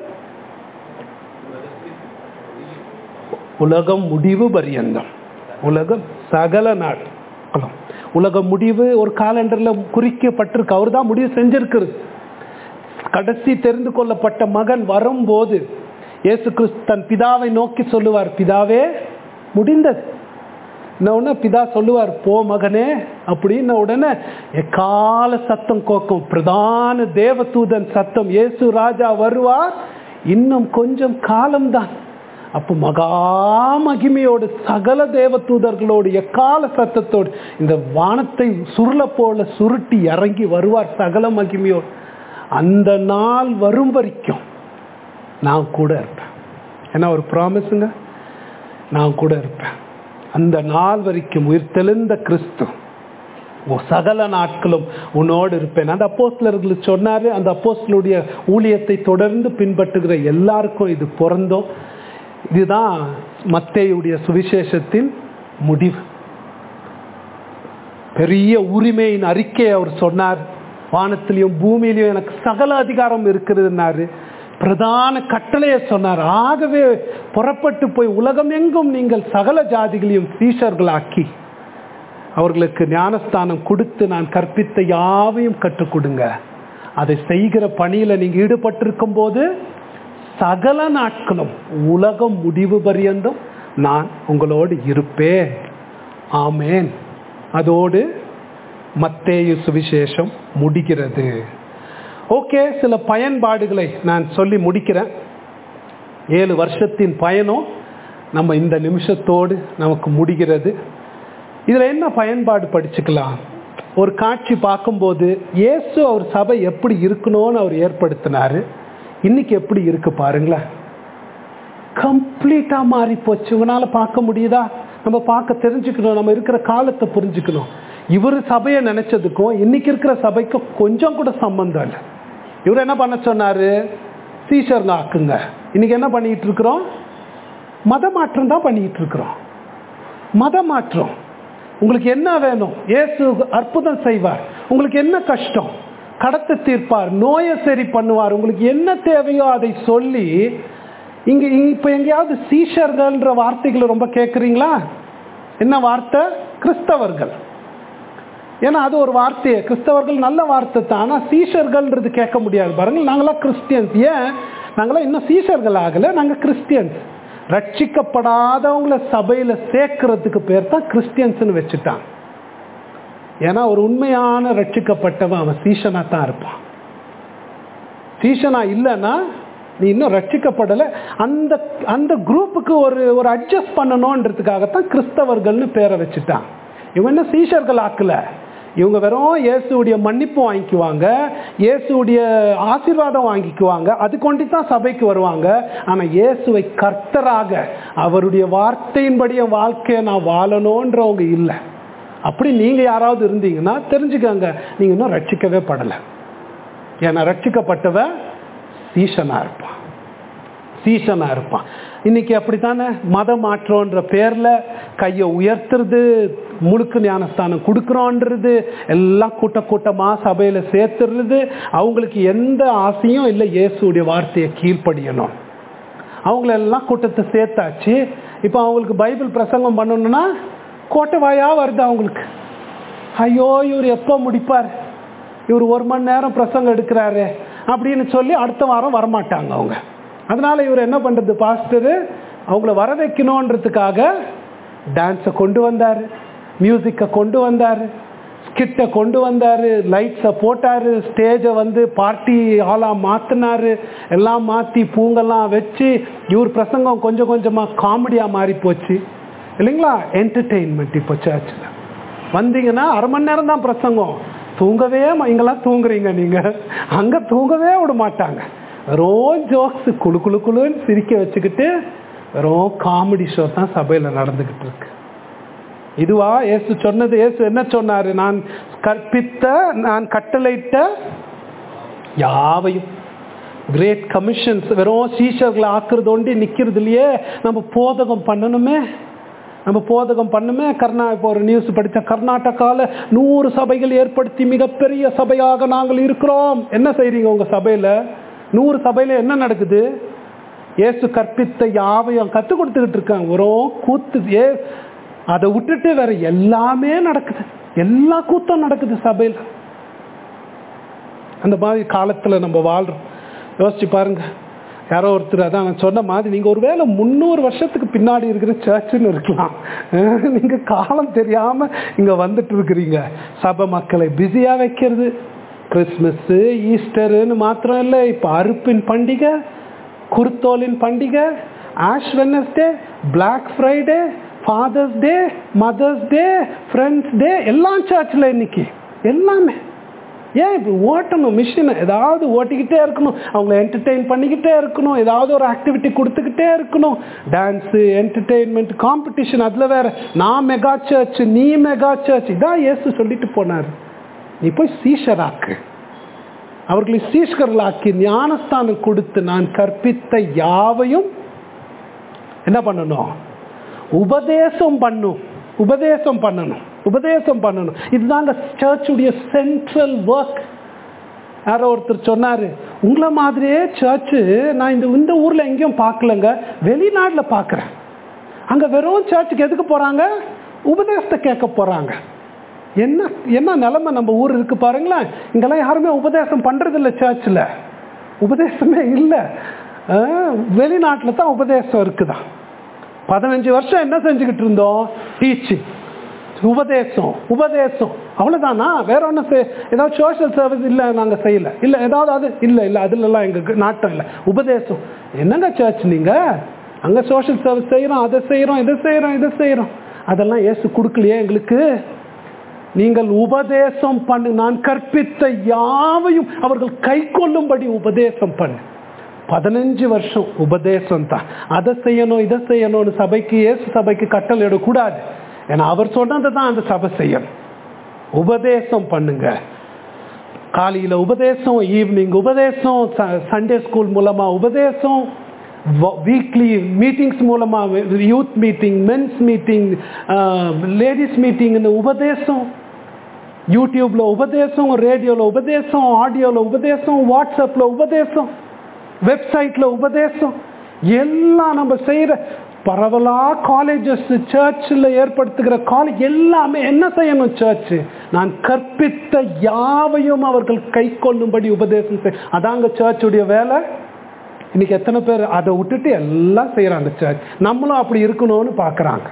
உலகம் முடிவு பரியந்தம் உலகம் சகல நாட்களும் உலக முடிவு ஒரு காலண்டர்ல குறிக்கப்பட்டிருக்கு அவர் தான் முடிவு செஞ்சிருக்கிறது கடைசி தெரிந்து கொள்ளப்பட்ட மகன் வரும்போது இயேசு கிறிஸ்து தன் பிதாவை நோக்கி சொல்லுவார் பிதாவே முடிந்தது உடனே பிதா சொல்லுவார் போ மகனே அப்படின்ன உடனே எக்கால சத்தம் கோக்கும் பிரதான தேவதூதன் சத்தம் இயேசு ராஜா வருவார் இன்னும் கொஞ்சம் காலம்தான் அப்போ மகா மகிமையோடு சகல தேவதூதர்களோடு எக்கால சத்தத்தோடு இந்த வானத்தை சுருள போல சுருட்டி இறங்கி வருவார் சகல மகிமையோடு அந்த நாள் வரும் வரைக்கும் நான் கூட இருப்பேன் ஏன்னா ஒரு ப்ராமிஸுங்க நான் கூட இருப்பேன் அந்த நாள் வரைக்கும் உயிர்த்தெழுந்த கிறிஸ்து ஓ சகல நாட்களும் உன்னோடு இருப்பேன் அந்த அப்போஸ்லர்களுக்கு சொன்னாரு அந்த அப்போஸ்லருடைய ஊழியத்தை தொடர்ந்து பின்பற்றுகிற எல்லாருக்கும் இது பொருந்தும் இதுதான் மத்தேயுடைய சுவிசேஷத்தின் முடிவு பெரிய உரிமையின் அறிக்கையை அவர் சொன்னார் வானத்திலையும் பூமியிலையும் எனக்கு சகல அதிகாரம் இருக்கிறதுனாரு பிரதான கட்டளையை சொன்னார் ஆகவே புறப்பட்டு போய் உலகம் எங்கும் நீங்கள் சகல ஜாதிகளையும் சீஷர்களாக்கி அவர்களுக்கு ஞானஸ்தானம் கொடுத்து நான் கற்பித்த யாவையும் கற்றுக் கொடுங்க அதை செய்கிற பணியில நீங்க ஈடுபட்டிருக்கும் போது சகல நாட்களும் உலகம் முடிவு பரியந்தம் நான் உங்களோடு இருப்பேன் ஆமேன் அதோடு மத்தேயு சுவிசேஷம் முடிகிறது ஓகே சில பயன்பாடுகளை நான் சொல்லி முடிக்கிறேன் ஏழு வருஷத்தின் பயணம் நம்ம இந்த நிமிஷத்தோடு நமக்கு முடிகிறது இதில் என்ன பயன்பாடு படிச்சுக்கலாம் ஒரு காட்சி பார்க்கும்போது இயேசு அவர் சபை எப்படி இருக்கணும்னு அவர் ஏற்படுத்தினாரு இன்னைக்கு எப்படி இருக்கு பாருங்களேன் கம்ப்ளீட்டாக மாறி போச்சு உங்களால பார்க்க முடியுதா நம்ம பார்க்க தெரிஞ்சுக்கணும் நம்ம இருக்கிற காலத்தை புரிஞ்சுக்கணும் இவர் சபையை நினைச்சதுக்கும் இன்னைக்கு இருக்கிற சபைக்கும் கொஞ்சம் கூட சம்பந்தம் இல்லை இவர் என்ன பண்ண சொன்னாரு சீஷருங்க ஆக்குங்க இன்னைக்கு என்ன பண்ணிட்டு இருக்கிறோம் மத மாற்றம் தான் பண்ணிட்டு இருக்கிறோம் மத மாற்றம் உங்களுக்கு என்ன வேணும் இயேசு அற்புதம் செய்வார் உங்களுக்கு என்ன கஷ்டம் கடத்தை தீர்ப்பார் நோயை சரி பண்ணுவார் உங்களுக்கு என்ன தேவையோ அதை சொல்லி இங்க இப்ப எங்கேயாவது சீஷர்கள்ன்ற வார்த்தைகளை ரொம்ப கேட்குறீங்களா என்ன வார்த்தை கிறிஸ்தவர்கள் ஏன்னா அது ஒரு வார்த்தையே கிறிஸ்தவர்கள் நல்ல வார்த்தை தான் ஆனால் சீஷர்கள்ன்றது கேட்க முடியாது பாருங்க நாங்களாம் கிறிஸ்டியன்ஸ் ஏன் நாங்களாம் இன்னும் சீஷர்கள் ஆகலை நாங்கள் கிறிஸ்டியன்ஸ் ரட்சிக்கப்படாதவங்கள சபையில் சேர்க்கறதுக்கு பேர் தான் கிறிஸ்டியன்ஸ்னு வச்சுட்டான் ஏன்னா ஒரு உண்மையான ரட்சிக்கப்பட்டவன் அவன் சீஷனா தான் இருப்பான் சீஷனா இல்லைன்னா நீ இன்னும் ரட்சிக்கப்படலை அந்த அந்த குரூப்புக்கு ஒரு ஒரு அட்ஜஸ்ட் பண்ணணுன்றதுக்காகத்தான் கிறிஸ்தவர்கள்னு பேரை வச்சுட்டான் இவன் என்ன சீஷர்கள் ஆக்கல இவங்க வெறும் இயேசுடைய மன்னிப்பு வாங்கிக்குவாங்க இயேசுடைய ஆசீர்வாதம் வாங்கிக்குவாங்க அது கொண்டு தான் சபைக்கு வருவாங்க ஆனால் இயேசுவை கர்த்தராக அவருடைய வார்த்தையின்படி என் வாழ்க்கையை நான் வாழணுன்றவங்க இல்லை அப்படி நீங்கள் யாராவது இருந்தீங்கன்னா தெரிஞ்சுக்கோங்க நீங்கள் இன்னும் ரட்சிக்கவே படலை ஏன்னா ரட்சிக்கப்பட்டவன் சீசனாக இருப்பான் சீசனாக இருப்பான் இன்னைக்கு அப்படித்தானே மத மாற்றம்ன்ற பேரில் கையை உயர்த்துறது முழுக்க ஞானஸ்தானம் கொடுக்குறோன்றது எல்லாம் கூட்ட கூட்டமாக சபையில் சேர்த்துறது அவங்களுக்கு எந்த ஆசையும் இல்லை இயேசுடைய வார்த்தையை கீழ்ப்படியணும் அவங்களெல்லாம் கூட்டத்தை சேர்த்தாச்சு இப்போ அவங்களுக்கு பைபிள் பிரசங்கம் பண்ணணும்னா கோட்டை வாயாக வருது அவங்களுக்கு ஐயோ இவர் எப்போ முடிப்பார் இவர் ஒரு மணி நேரம் பிரசங்கம் எடுக்கிறாரு அப்படின்னு சொல்லி அடுத்த வாரம் வரமாட்டாங்க அவங்க அதனால இவர் என்ன பண்ணுறது பாஸ்டரு அவங்கள வர வைக்கணுன்றதுக்காக டான்ஸை கொண்டு வந்தார் மியூசிக்கை கொண்டு வந்தார் ஸ்கிட்டை கொண்டு வந்தார் லைட்ஸை போட்டார் ஸ்டேஜை வந்து பார்ட்டி ஹாலாக மாற்றினார் எல்லாம் மாற்றி பூங்கெல்லாம் வச்சு இவர் பிரசங்கம் கொஞ்சம் கொஞ்சமாக காமெடியாக மாறி போச்சு இல்லைங்களா என்டர்டெயின்மெண்ட் இப்போ சர்ச்சில் வந்தீங்கன்னா அரை மணி நேரம் தான் பிரசங்கம் தூங்கவே இங்கெல்லாம் தூங்குறீங்க நீங்கள் அங்கே தூங்கவே விட மாட்டாங்க வெறும் ஜோக்ஸ் குழு குழு குழுன்னு சிரிக்க வச்சுக்கிட்டு வெறும் காமெடி ஷோ தான் சபையில் நடந்துக்கிட்டு இருக்கு இதுவா ஏசு சொன்னது ஏசு என்ன சொன்னாரு நான் கற்பித்த நான் கட்டளையிட்ட யாவையும் கிரேட் கமிஷன்ஸ் வெறும் சீஷர்களை ஆக்குறது ஒண்டி நிக்கிறது இல்லையே நம்ம போதகம் பண்ணணுமே நம்ம போதகம் பண்ணுமே கர்நா இப்போ ஒரு நியூஸ் படித்த கர்நாடகாவில் நூறு சபைகள் ஏற்படுத்தி மிகப்பெரிய சபையாக நாங்கள் இருக்கிறோம் என்ன செய்றீங்க உங்க சபையில நூறு சபையில என்ன நடக்குது இயேசு கற்பித்த யாவையும் கற்றுக் கொடுத்துக்கிட்டு இருக்காங்க வெறும் கூத்து ஏ அதை விட்டுட்டு வேற எல்லாமே நடக்குது எல்லா கூத்தம் நடக்குது சபையில் அந்த மாதிரி காலத்துல நம்ம வாழ்றோம் யோசிச்சு பாருங்க யாரோ ஒருத்தர் அதான் நான் சொன்ன மாதிரி நீங்க ஒருவேளை முந்நூறு வருஷத்துக்கு பின்னாடி இருக்கிற சர்ச்சுன்னு இருக்கலாம் அஹ் நீங்க காலம் தெரியாம இங்க வந்துட்டு இருக்கிறீங்க சபை மக்களை பிஸியா வைக்கிறது கிறிஸ்மஸ் ஈஸ்டர்னு மாத்திரம் இல்லை இப்ப அறுப்பின் பண்டிகை குருத்தோலின் பண்டிகை Ash Wednesday black Friday father's day mother's day friends day எல்லாம் சர்ச்சில் இன்னைக்கு எல்லாமே ஏன் இப்படி ஓட்டணும் மிஷினை ஏதாவது ஓட்டிக்கிட்டே இருக்கணும் அவங்கள என்டர்டெயின் பண்ணிக்கிட்டே இருக்கணும் ஏதாவது ஒரு ஆக்டிவிட்டி கொடுத்துக்கிட்டே இருக்கணும் டான்ஸு என்டர்டெயின்மெண்ட் காம்படிஷன் அதில் வேற நான் மெகா சர்ச் நீ மெகா சர்ச் இதான் இயேசு சொல்லிட்டு போனார் நீ போய் சீஷராக்கு அவர்களை சீஷ்கர்களாக்கி ஞானஸ்தானம் கொடுத்து நான் கற்பித்த யாவையும் என்ன பண்ணணும் உபதேசம் பண்ணும் உபதேசம் பண்ணணும் உபதேசம் பண்ணணும் இதுதாங்க சர்ச்சுடைய சென்ட்ரல் ஒர்க் யாரோ ஒருத்தர் சொன்னாரு உங்களை மாதிரியே சர்ச்சு நான் இந்த இந்த ஊர்ல எங்கேயும் பார்க்கலங்க வெளிநாட்டுல பார்க்குறேன் அங்க வெறும் சர்ச்சுக்கு எதுக்கு போறாங்க உபதேசத்தை கேட்க போறாங்க என்ன என்ன நிலைமை நம்ம ஊர் இருக்கு பாருங்களேன் இங்கெல்லாம் யாருமே உபதேசம் பண்றது இல்லை சர்ச்சில் உபதேசமே இல்லை வெளிநாட்டில் தான் உபதேசம் இருக்குதான் பதினஞ்சு வருஷம் என்ன செஞ்சுக்கிட்டு இருந்தோம் டீச்சிங் உபதேசம் உபதேசம் அவ்வளோதானா வேற ஒன்றும் செய் ஏதாவது சோஷியல் சர்வீஸ் இல்லை நாங்கள் செய்யல இல்லை ஏதாவது அது இல்லை இல்லை அதுலலாம் எங்களுக்கு நாட்டம் இல்லை உபதேசம் என்னங்க சர்ச் நீங்கள் அங்கே சோஷியல் சர்வீஸ் செய்கிறோம் அதை செய்கிறோம் இதை செய்கிறோம் இதை செய்கிறோம் அதெல்லாம் ஏசு கொடுக்கலையே எங்களுக்கு நீங்கள் உபதேசம் பண்ணு நான் கற்பித்த யாவையும் அவர்கள் கை கொள்ளும்படி உபதேசம் பண்ணு பதினஞ்சு வருஷம் உபதேசம் தான் அதை செய்யணும் இதை செய்யணும்னு சபைக்கு இயேசு சபைக்கு கட்டளை இடக்கூடாது ஏன்னா அவர் சொன்னதை தான் அந்த சபை செய்யணும் உபதேசம் பண்ணுங்க காலையில் உபதேசம் ஈவினிங் உபதேசம் சண்டே ஸ்கூல் மூலமா உபதேசம் வீக்லி மீட்டிங்ஸ் மூலமா youth meeting men's meeting ladies meeting இந்த உபதேசம் யூடியூப்ல உபதேசம் ரேடியோவில் உபதேசம் ஆடியோவில் உபதேசம் வாட்ஸ்அப்பில் உபதேசம் வெப்சைட்ல உபதேசம் எல்லாம் நம்ம செய்யற பரவலா காலேஜஸ் சர்ச்சில் ஏற்படுத்துகிற காலேஜ் எல்லாமே என்ன செய்யணும் சர்ச் நான் கற்பித்த யாவையும் அவர்கள் கை கொள்ளும்படி உபதேசம் செய் அதாங்க சர்ச்சுடைய வேலை இன்னைக்கு எத்தனை பேர் அதை விட்டுட்டு எல்லாம் செய்யறாங்க சர்ச் நம்மளும் அப்படி இருக்கணும்னு பார்க்கறாங்க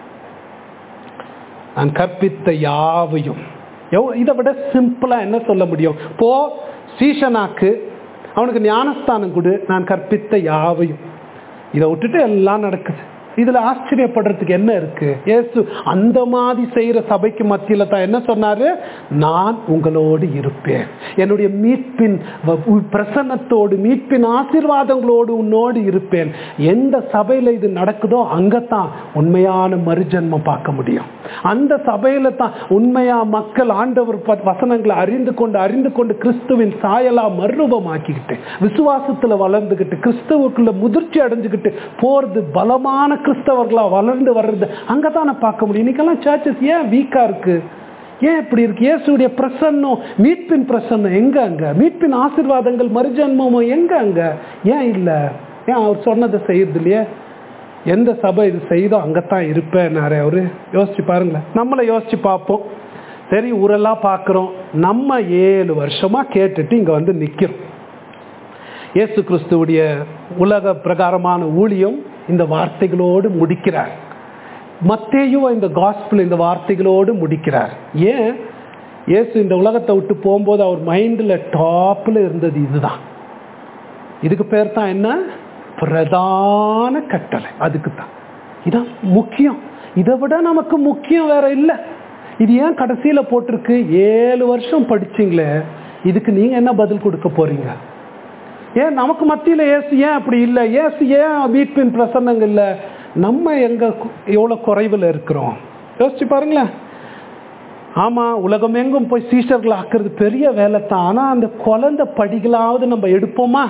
நான் கற்பித்த யாவையும் எவ் இதை விட சிம்பிளா என்ன சொல்ல முடியும் போ சீஷனாக்கு அவனுக்கு ஞானஸ்தானம் கொடு நான் கற்பித்த யாவையும் இதை விட்டுட்டு எல்லாம் நடக்குது இதுல ஆச்சரியப்படுறதுக்கு என்ன இருக்கு ஏசு அந்த மாதிரி செய்யற சபைக்கு மத்தியில தான் என்ன சொன்னாரு நான் உங்களோடு இருப்பேன் என்னுடைய மீட்பின் பிரசன்னத்தோடு மீட்பின் ஆசீர்வாதங்களோடு உன்னோடு இருப்பேன் எந்த சபையில இது நடக்குதோ அங்கத்தான் உண்மையான மறுஜன்மம் பார்க்க முடியும் அந்த சபையில தான் உண்மையா மக்கள் ஆண்டவர் வசனங்களை அறிந்து கொண்டு அறிந்து கொண்டு கிறிஸ்துவின் சாயலா மறுரூபமாக்கிக்கிட்டு விசுவாசத்துல வளர்ந்துகிட்டு கிறிஸ்துவுக்குள்ள முதிர்ச்சி அடைஞ்சுக்கிட்டு போறது பலமான கிறிஸ்தவர்களா வளர்ந்து வர்றது அங்கதான் நான் பார்க்க முடியும் இன்னைக்கெல்லாம் சர்ச்சஸ் ஏன் வீக்கா இருக்கு ஏன் இப்படி இருக்கு இயேசுடைய பிரசன்னம் மீட்பின் பிரசன்னம் எங்க அங்க மீட்பின் ஆசிர்வாதங்கள் மறுஜன்மமோ எங்க அங்க ஏன் இல்ல ஏன் அவர் சொன்னதை செய்யறது இல்லையே எந்த சபை இது செய்தோ அங்கத்தான் இருப்பேன் அவரு யோசிச்சு பாருங்களேன் நம்மளை யோசிச்சு பார்ப்போம் சரி ஊரெல்லாம் பார்க்குறோம் நம்ம ஏழு வருஷமா கேட்டுட்டு இங்க வந்து நிக்கிறோம் இயேசு கிறிஸ்துவுடைய உலக பிரகாரமான ஊழியம் இந்த வார்த்தைகளோடு முடிக்கிறார் மத்தேயும் இந்த காஸ்பிள் இந்த வார்த்தைகளோடு முடிக்கிறார் ஏன் இயேசு இந்த உலகத்தை விட்டு போகும்போது அவர் மைண்டில் டாப்பில் இருந்தது இதுதான் இதுக்கு பேர் தான் என்ன பிரதான கட்டளை அதுக்கு தான் இதான் முக்கியம் இதை விட நமக்கு முக்கியம் வேற இல்லை இது ஏன் கடைசியில் போட்டிருக்கு ஏழு வருஷம் படிச்சிங்களே இதுக்கு நீங்க என்ன பதில் கொடுக்க போறீங்க ஏன் நமக்கு மத்தியில் ஏசு ஏன் அப்படி இல்லை ஏசு ஏன் மீட்பின் பிரசன்னங்க இல்லை நம்ம எங்க எவ்வளோ குறைவில் இருக்கிறோம் யோசிச்சு பாருங்களேன் ஆமாம் உலகம் எங்கும் போய் சீஷர்கள் ஆக்குறது பெரிய வேலை தான் ஆனால் அந்த குழந்தை படிகளாவது நம்ம எடுப்போமா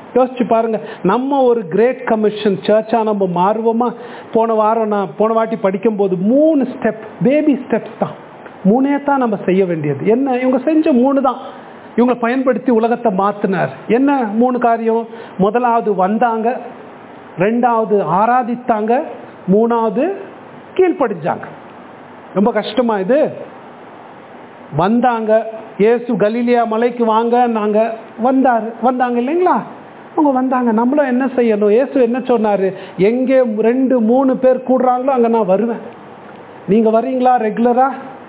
யோசிச்சு பாருங்க நம்ம ஒரு கிரேட் கமிஷன் சர்ச்சா நம்ம மாறுவோமா போன வாரம் நான் போன வாட்டி படிக்கும்போது மூணு ஸ்டெப் பேபி ஸ்டெப்ஸ் தான் மூணே தான் நம்ம செய்ய வேண்டியது என்ன இவங்க செஞ்ச மூணு தான் இவங்களை பயன்படுத்தி உலகத்தை மாத்தினார் என்ன மூணு காரியம் முதலாவது வந்தாங்க ரெண்டாவது ஆராதித்தாங்க மூணாவது கீழ்ப்படிஞ்சாங்க ரொம்ப கஷ்டமா இது வந்தாங்க இயேசு கலீலியா மலைக்கு வாங்க நாங்க வந்தார் வந்தாங்க இல்லைங்களா அவங்க வந்தாங்க நம்மளும் என்ன செய்யணும் இயேசு என்ன சொன்னாரு எங்கே ரெண்டு மூணு பேர் கூடுறாங்களோ அங்க நான் வருவேன் நீங்க வர்றீங்களா ரெகுலரா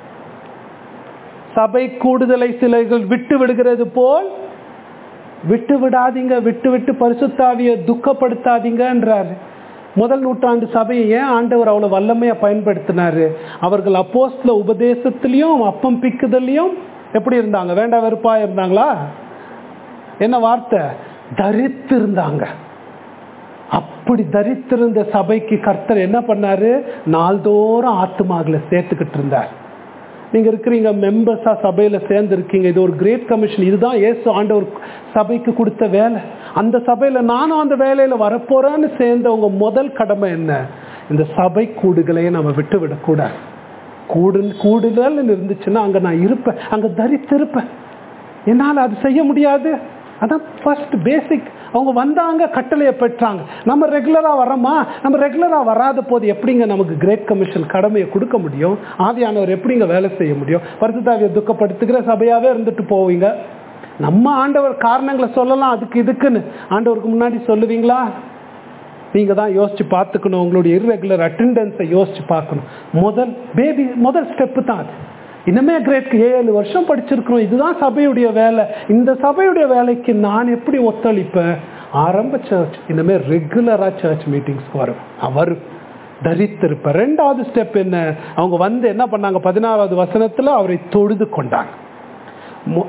சபை கூடுதலை சிலைகள் விட்டு விடுகிறது போல் விட்டு விடாதீங்க விட்டு விட்டு பரிசுத்தாவிய துக்கப்படுத்தாதீங்கன்றாரு முதல் நூற்றாண்டு சபையை ஏன் ஆண்டவர் அவ்வளவு வல்லமையா பயன்படுத்தினாரு அவர்கள் அப்போஸ்ல உபதேசத்திலையும் அப்பம் பிக்குதலையும் எப்படி இருந்தாங்க வேண்டா வெறுப்பா இருந்தாங்களா என்ன வார்த்தை தரித்து இருந்தாங்க அப்படி தரித்திருந்த சபைக்கு கர்த்தர் என்ன பண்ணாரு நாள்தோறும் ஆத்துமாகளை சேர்த்துக்கிட்டு இருந்தார் நீங்க இருக்கிறீங்க மெம்பர்ஸா சபையில சேர்ந்து இருக்கீங்க இது ஒரு கிரேட் கமிஷன் இதுதான் இயேசு ஆண்டவர் சபைக்கு கொடுத்த வேலை அந்த சபையில நானும் அந்த வேலையில வரப்போறேன்னு சேர்ந்தவங்க முதல் கடமை என்ன இந்த சபை கூடுகளையே நம்ம விட்டு விடக்கூடாது கூடு கூடுதல் இருந்துச்சுன்னா அங்க நான் இருப்பேன் அங்க தரித்து இருப்பேன் என்னால் அது செய்ய முடியாது அதான் ஃபர்ஸ்ட் பேசிக் அவங்க வந்தாங்க கட்டளையை பெற்றாங்க நம்ம ரெகுலரா வரோமா நம்ம ரெகுலரா வராத போது எப்படிங்க நமக்கு கிரேட் கமிஷன் கடமையை கொடுக்க முடியும் ஆவியானவர் எப்படிங்க வேலை செய்ய முடியும் பரிசுத்தாவியை துக்கப்படுத்துகிற சபையாவே இருந்துட்டு போவீங்க நம்ம ஆண்டவர் காரணங்களை சொல்லலாம் அதுக்கு இதுக்குன்னு ஆண்டவருக்கு முன்னாடி சொல்லுவீங்களா நீங்க தான் யோசிச்சு பார்த்துக்கணும் உங்களுடைய இர்ரெகுலர் அட்டெண்டன்ஸை யோசிச்சு பார்க்கணும் முதல் பேபி முதல் ஸ்டெப்பு தான் அது இன்னமே கிரேட்க்கு ஏழு வருஷம் படிச்சிருக்கிறோம் இதுதான் சபையுடைய வேலை இந்த சபையுடைய வேலைக்கு நான் எப்படி ஒத்துழைப்பேன் ஆரம்ப சர்ச் இனிமே ரெகுலரா சர்ச் மீட்டிங்ஸ்க்கு வரும் அவர் தரித்திருப்ப ரெண்டாவது ஸ்டெப் என்ன அவங்க வந்து என்ன பண்ணாங்க பதினாறாவது வசனத்துல அவரை தொழுது கொண்டாங்க மு-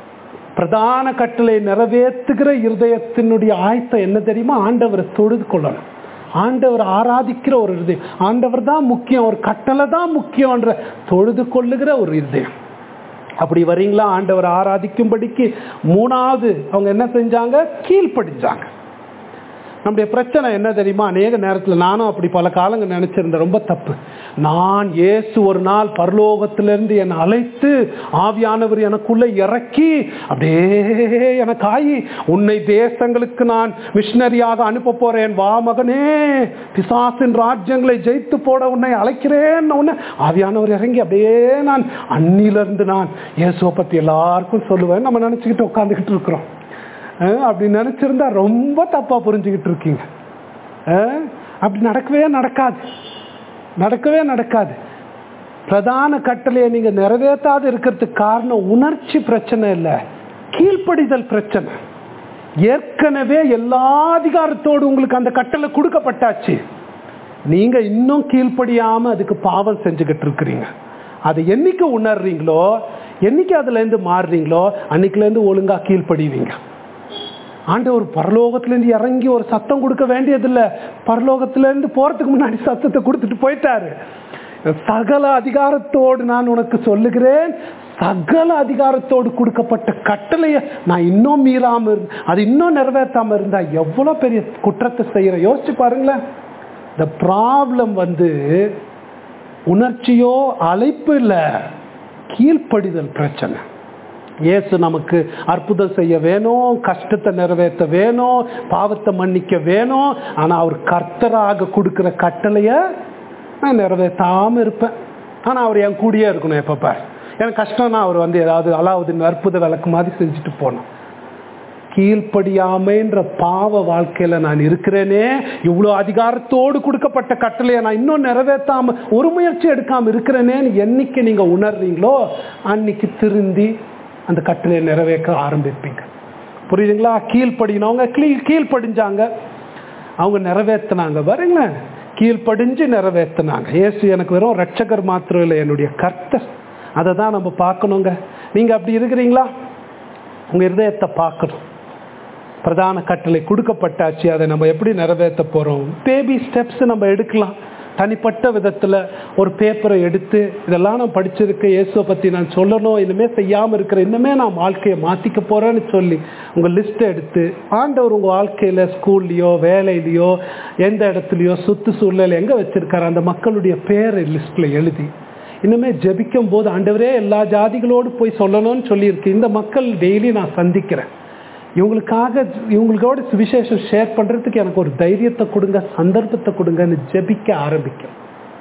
பிரதான கட்டளை நிறைவேற்றுகிற இருதயத்தினுடைய ஆயத்தம் என்ன தெரியுமா ஆண்டவரை தொழுது கொள்ளணும் ஆண்டவர் ஆராதிக்கிற ஒரு இருதயம் ஆண்டவர் தான் முக்கியம் ஒரு கட்டளை தான் முக்கியம்ன்ற தொழுது கொள்ளுகிற ஒரு இருதயம் அப்படி வரீங்களா ஆண்டவர் ஆராதிக்கும்படிக்கு மூணாவது அவங்க என்ன செஞ்சாங்க கீழ்ப்படிஞ்சாங்க நம்முடைய பிரச்சனை என்ன தெரியுமா அநேக நேரத்தில் நானும் அப்படி பல காலங்கள் நினைச்சிருந்தேன் ரொம்ப தப்பு நான் இயேசு ஒரு நாள் பரலோகத்திலிருந்து என்னை அழைத்து ஆவியானவர் எனக்குள்ள இறக்கி அப்படியே எனக்கு ஆகி உன்னை தேசங்களுக்கு நான் மிஷினரியாக அனுப்ப போறேன் வா மகனே பிசாசின் ராஜ்யங்களை ஜெயித்து போட உன்னை அழைக்கிறேன் உன்னை ஆவியானவர் இறங்கி அப்படியே நான் அன்னிலிருந்து நான் இயேசுவை பத்தி எல்லாருக்கும் சொல்லுவேன் நம்ம நினைச்சுக்கிட்டு உட்காந்துக்கிட்டு இருக்கிறோம் அஹ் அப்படி நினைச்சிருந்தா ரொம்ப தப்பா புரிஞ்சுக்கிட்டு இருக்கீங்க அஹ் அப்படி நடக்கவே நடக்காது நடக்கவே நடக்காது பிரதான கட்டளையை நீங்க நிறைவேற்றாது இருக்கிறதுக்கு காரணம் உணர்ச்சி பிரச்சனை இல்லை கீழ்ப்படிதல் பிரச்சனை ஏற்கனவே எல்லா அதிகாரத்தோடு உங்களுக்கு அந்த கட்டளை கொடுக்கப்பட்டாச்சு நீங்க இன்னும் கீழ்ப்படியாம அதுக்கு பாவம் செஞ்சுக்கிட்டு இருக்கிறீங்க அதை என்னைக்கு உணர்றீங்களோ என்னைக்கு அதுல இருந்து மாறுறீங்களோ அன்னைக்குல இருந்து ஒழுங்கா கீழ்ப்படிவீங்க ஆண்டவர் பரலோகத்திலேருந்து இறங்கி ஒரு சத்தம் கொடுக்க வேண்டியதில்லை பரலோகத்திலேருந்து போறதுக்கு முன்னாடி சத்தத்தை கொடுத்துட்டு போயிட்டாரு சகல அதிகாரத்தோடு நான் உனக்கு சொல்லுகிறேன் சகல அதிகாரத்தோடு கொடுக்கப்பட்ட கட்டளையை நான் இன்னும் மீறாம இருந்த அது இன்னும் நிறைவேற்றாம இருந்தா எவ்வளவு பெரிய குற்றத்தை செய்யற யோசிச்சு பாருங்களேன் இந்த ப்ராப்ளம் வந்து உணர்ச்சியோ அழைப்பு இல்லை கீழ்ப்படிதல் பிரச்சனை இயேசு நமக்கு அற்புதம் செய்ய வேணும் கஷ்டத்தை நிறைவேற்ற வேணும் பாவத்தை மன்னிக்க வேணும் ஆனா அவர் கர்த்தராக கொடுக்கிற கட்டளைய நான் நிறைவேற்றாம இருப்பேன் ஆனா அவர் என் கூடயே இருக்கணும் எப்ப பாரு எனக்கு கஷ்டம்னா அவர் வந்து ஏதாவது அலாவுதீன் அற்புத விளக்கு மாதிரி செஞ்சுட்டு போனோம் கீழ்ப்படியாமைன்ற பாவ வாழ்க்கையில நான் இருக்கிறேனே இவ்வளவு அதிகாரத்தோடு கொடுக்கப்பட்ட கட்டளையை நான் இன்னும் நிறைவேற்றாம ஒரு முயற்சி எடுக்காம இருக்கிறேனேன்னு என்னைக்கு நீங்க உணர்றீங்களோ அன்னைக்கு திருந்தி அந்த கட்டளையை நிறைவேற்ற ஆரம்பிப்பீங்க புரியுதுங்களா கீழ்ப்படினவங்க கீழ் கீழ்ப்படிஞ்சாங்க அவங்க நிறைவேற்றினாங்க பாருங்களேன் கீழ்ப்படிஞ்சு நிறைவேற்றினாங்க இயேசு எனக்கு வெறும் ரட்சகர் மாத்திரம் இல்லை என்னுடைய கர்த்தர் அதை தான் நம்ம பார்க்கணுங்க நீங்க அப்படி இருக்கிறீங்களா உங்க இருதயத்தை பார்க்கணும் பிரதான கட்டளை கொடுக்கப்பட்டாச்சு அதை நம்ம எப்படி நிறைவேற்ற போறோம் பேபி ஸ்டெப்ஸ் நம்ம எடுக்கலாம் தனிப்பட்ட விதத்தில் ஒரு பேப்பரை எடுத்து இதெல்லாம் நான் படிச்சிருக்கேன் இயேசுவை பற்றி நான் சொல்லணும் இனிமேல் செய்யாமல் இருக்கிற இன்னுமே நான் வாழ்க்கையை மாற்றிக்க போகிறேன்னு சொல்லி உங்கள் லிஸ்ட்டை எடுத்து ஆண்டவர் உங்கள் வாழ்க்கையில் ஸ்கூல்லையோ வேலையிலையோ எந்த இடத்துலையோ சுற்று சூழ்நிலை எங்கே வச்சுருக்காரு அந்த மக்களுடைய பேரை லிஸ்ட்டில் எழுதி இன்னுமே ஜெபிக்கும் போது ஆண்டவரே எல்லா ஜாதிகளோடு போய் சொல்லணும்னு சொல்லியிருக்கு இந்த மக்கள் டெய்லி நான் சந்திக்கிறேன் இவங்களுக்காக இவங்களோட சுவிசேஷம் ஷேர் பண்ணுறதுக்கு எனக்கு ஒரு தைரியத்தை கொடுங்க சந்தர்ப்பத்தை கொடுங்கன்னு ஜெபிக்க ஆரம்பிக்கும்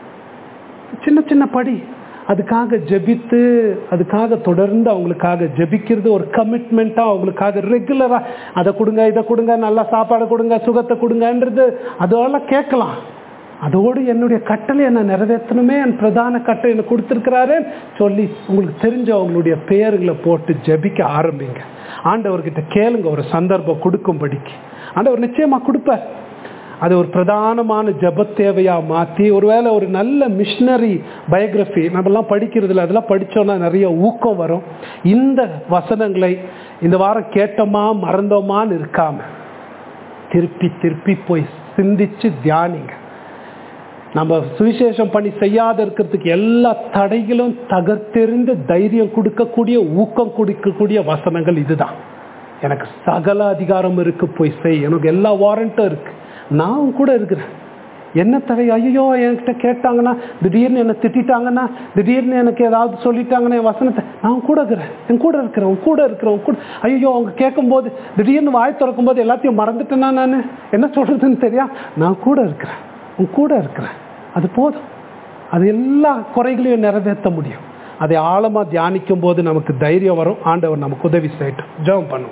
சின்ன சின்ன படி அதுக்காக ஜெபித்து அதுக்காக தொடர்ந்து அவங்களுக்காக ஜெபிக்கிறது ஒரு கமிட்மெண்ட்டாக அவங்களுக்காக ரெகுலராக அதை கொடுங்க இதை கொடுங்க நல்லா சாப்பாடு கொடுங்க சுகத்தை கொடுங்கன்றது அதெல்லாம் கேட்கலாம் அதோடு என்னுடைய கட்டளை என்ன நிறைவேற்றணுமே என் பிரதான கட்டளை என்ன கொடுத்துருக்கிறாரு சொல்லி உங்களுக்கு தெரிஞ்ச அவங்களுடைய பெயர்களை போட்டு ஜெபிக்க ஆரம்பிங்க ஆண்டவர்கிட்ட கேளுங்க ஒரு சந்தர்ப்பம் கொடுக்கும்படிக்கு ஆண்டவர் நிச்சயமாக கொடுப்பார் அது ஒரு பிரதானமான ஜப தேவையாக மாற்றி ஒருவேளை ஒரு நல்ல மிஷினரி பயோகிராஃபி நம்மலாம் படிக்கிறதுல அதெல்லாம் படித்தோன்னா நிறைய ஊக்கம் வரும் இந்த வசனங்களை இந்த வாரம் கேட்டோமா மறந்தோமான்னு இருக்காம திருப்பி திருப்பி போய் சிந்திச்சு தியானிங்க நம்ம சுவிசேஷம் பண்ணி செய்யாத இருக்கிறதுக்கு எல்லா தடைகளும் தகர்த்தெறிந்து தைரியம் கொடுக்கக்கூடிய ஊக்கம் கொடுக்கக்கூடிய வசனங்கள் இதுதான் எனக்கு சகல அதிகாரம் இருக்கு போய் செய் எனக்கு எல்லா வாரண்ட்டும் இருக்கு நான் கூட இருக்கிறேன் என்ன தடை ஐயோ என்கிட்ட கேட்டாங்கன்னா திடீர்னு என்னை திட்டாங்கன்னா திடீர்னு எனக்கு ஏதாவது சொல்லிட்டாங்கன்னா என் வசனத்தை நான் கூட இருக்கிறேன் என் கூட இருக்கிறேன் உன் கூட இருக்கிறேன் உன் கூட ஐயோ அவங்க கேட்கும்போது திடீர்னு வாய் திறக்கும் போது எல்லாத்தையும் மறந்துட்டேன்னா நான் என்ன சொல்றதுன்னு தெரியா நான் கூட இருக்கிறேன் உன் கூட இருக்கிறேன் அது போதும் அது எல்லா குறைகளையும் நிறைவேற்ற முடியும் அதை ஆழமாக தியானிக்கும் போது நமக்கு தைரியம் வரும் ஆண்டவர் நமக்கு உதவி செய்யட்டும் ஜெபம் பண்ணும்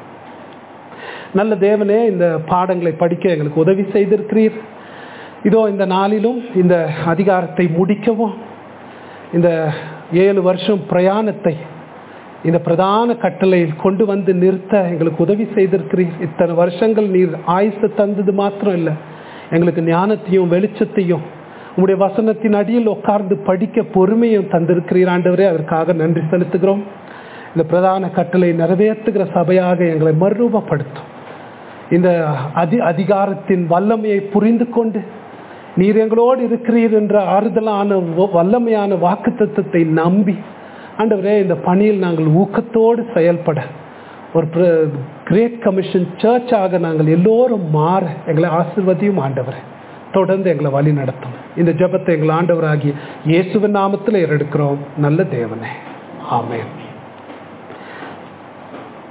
நல்ல தேவனே இந்த பாடங்களை படிக்க எங்களுக்கு உதவி செய்திருக்கிறீர் இதோ இந்த நாளிலும் இந்த அதிகாரத்தை முடிக்கவும் இந்த ஏழு வருஷம் பிரயாணத்தை இந்த பிரதான கட்டளையில் கொண்டு வந்து நிறுத்த எங்களுக்கு உதவி செய்திருக்கிறீர் இத்தனை வருஷங்கள் நீர் ஆயுச தந்தது மாத்திரம் இல்லை எங்களுக்கு ஞானத்தையும் வெளிச்சத்தையும் உங்களுடைய வசனத்தின் அடியில் உட்கார்ந்து படிக்க பொறுமையும் தந்திருக்கிறீர் ஆண்டவரே அதற்காக நன்றி செலுத்துகிறோம் இந்த பிரதான கட்டளை நிறைவேற்றுகிற சபையாக எங்களை மறுரூபப்படுத்தும் இந்த அதி அதிகாரத்தின் வல்லமையை புரிந்து கொண்டு நீர் எங்களோடு இருக்கிறீர் என்ற ஆறுதலான வல்லமையான வாக்கு தத்துவத்தை நம்பி ஆண்டவரே இந்த பணியில் நாங்கள் ஊக்கத்தோடு செயல்பட ஒரு கிரேட் கமிஷன் சர்ச்சாக நாங்கள் எல்லோரும் மாற எங்களை ஆசிர்வதியும் ஆண்டவரை தொடர்ந்து எங்களை வழி நடத்தும் இந்த ஜபத்தை எங்கள் ஆண்டவராகி இயேசுவின் நாமத்தில் ஏறெடுக்கிறோம் நல்ல தேவனே ஆமேன்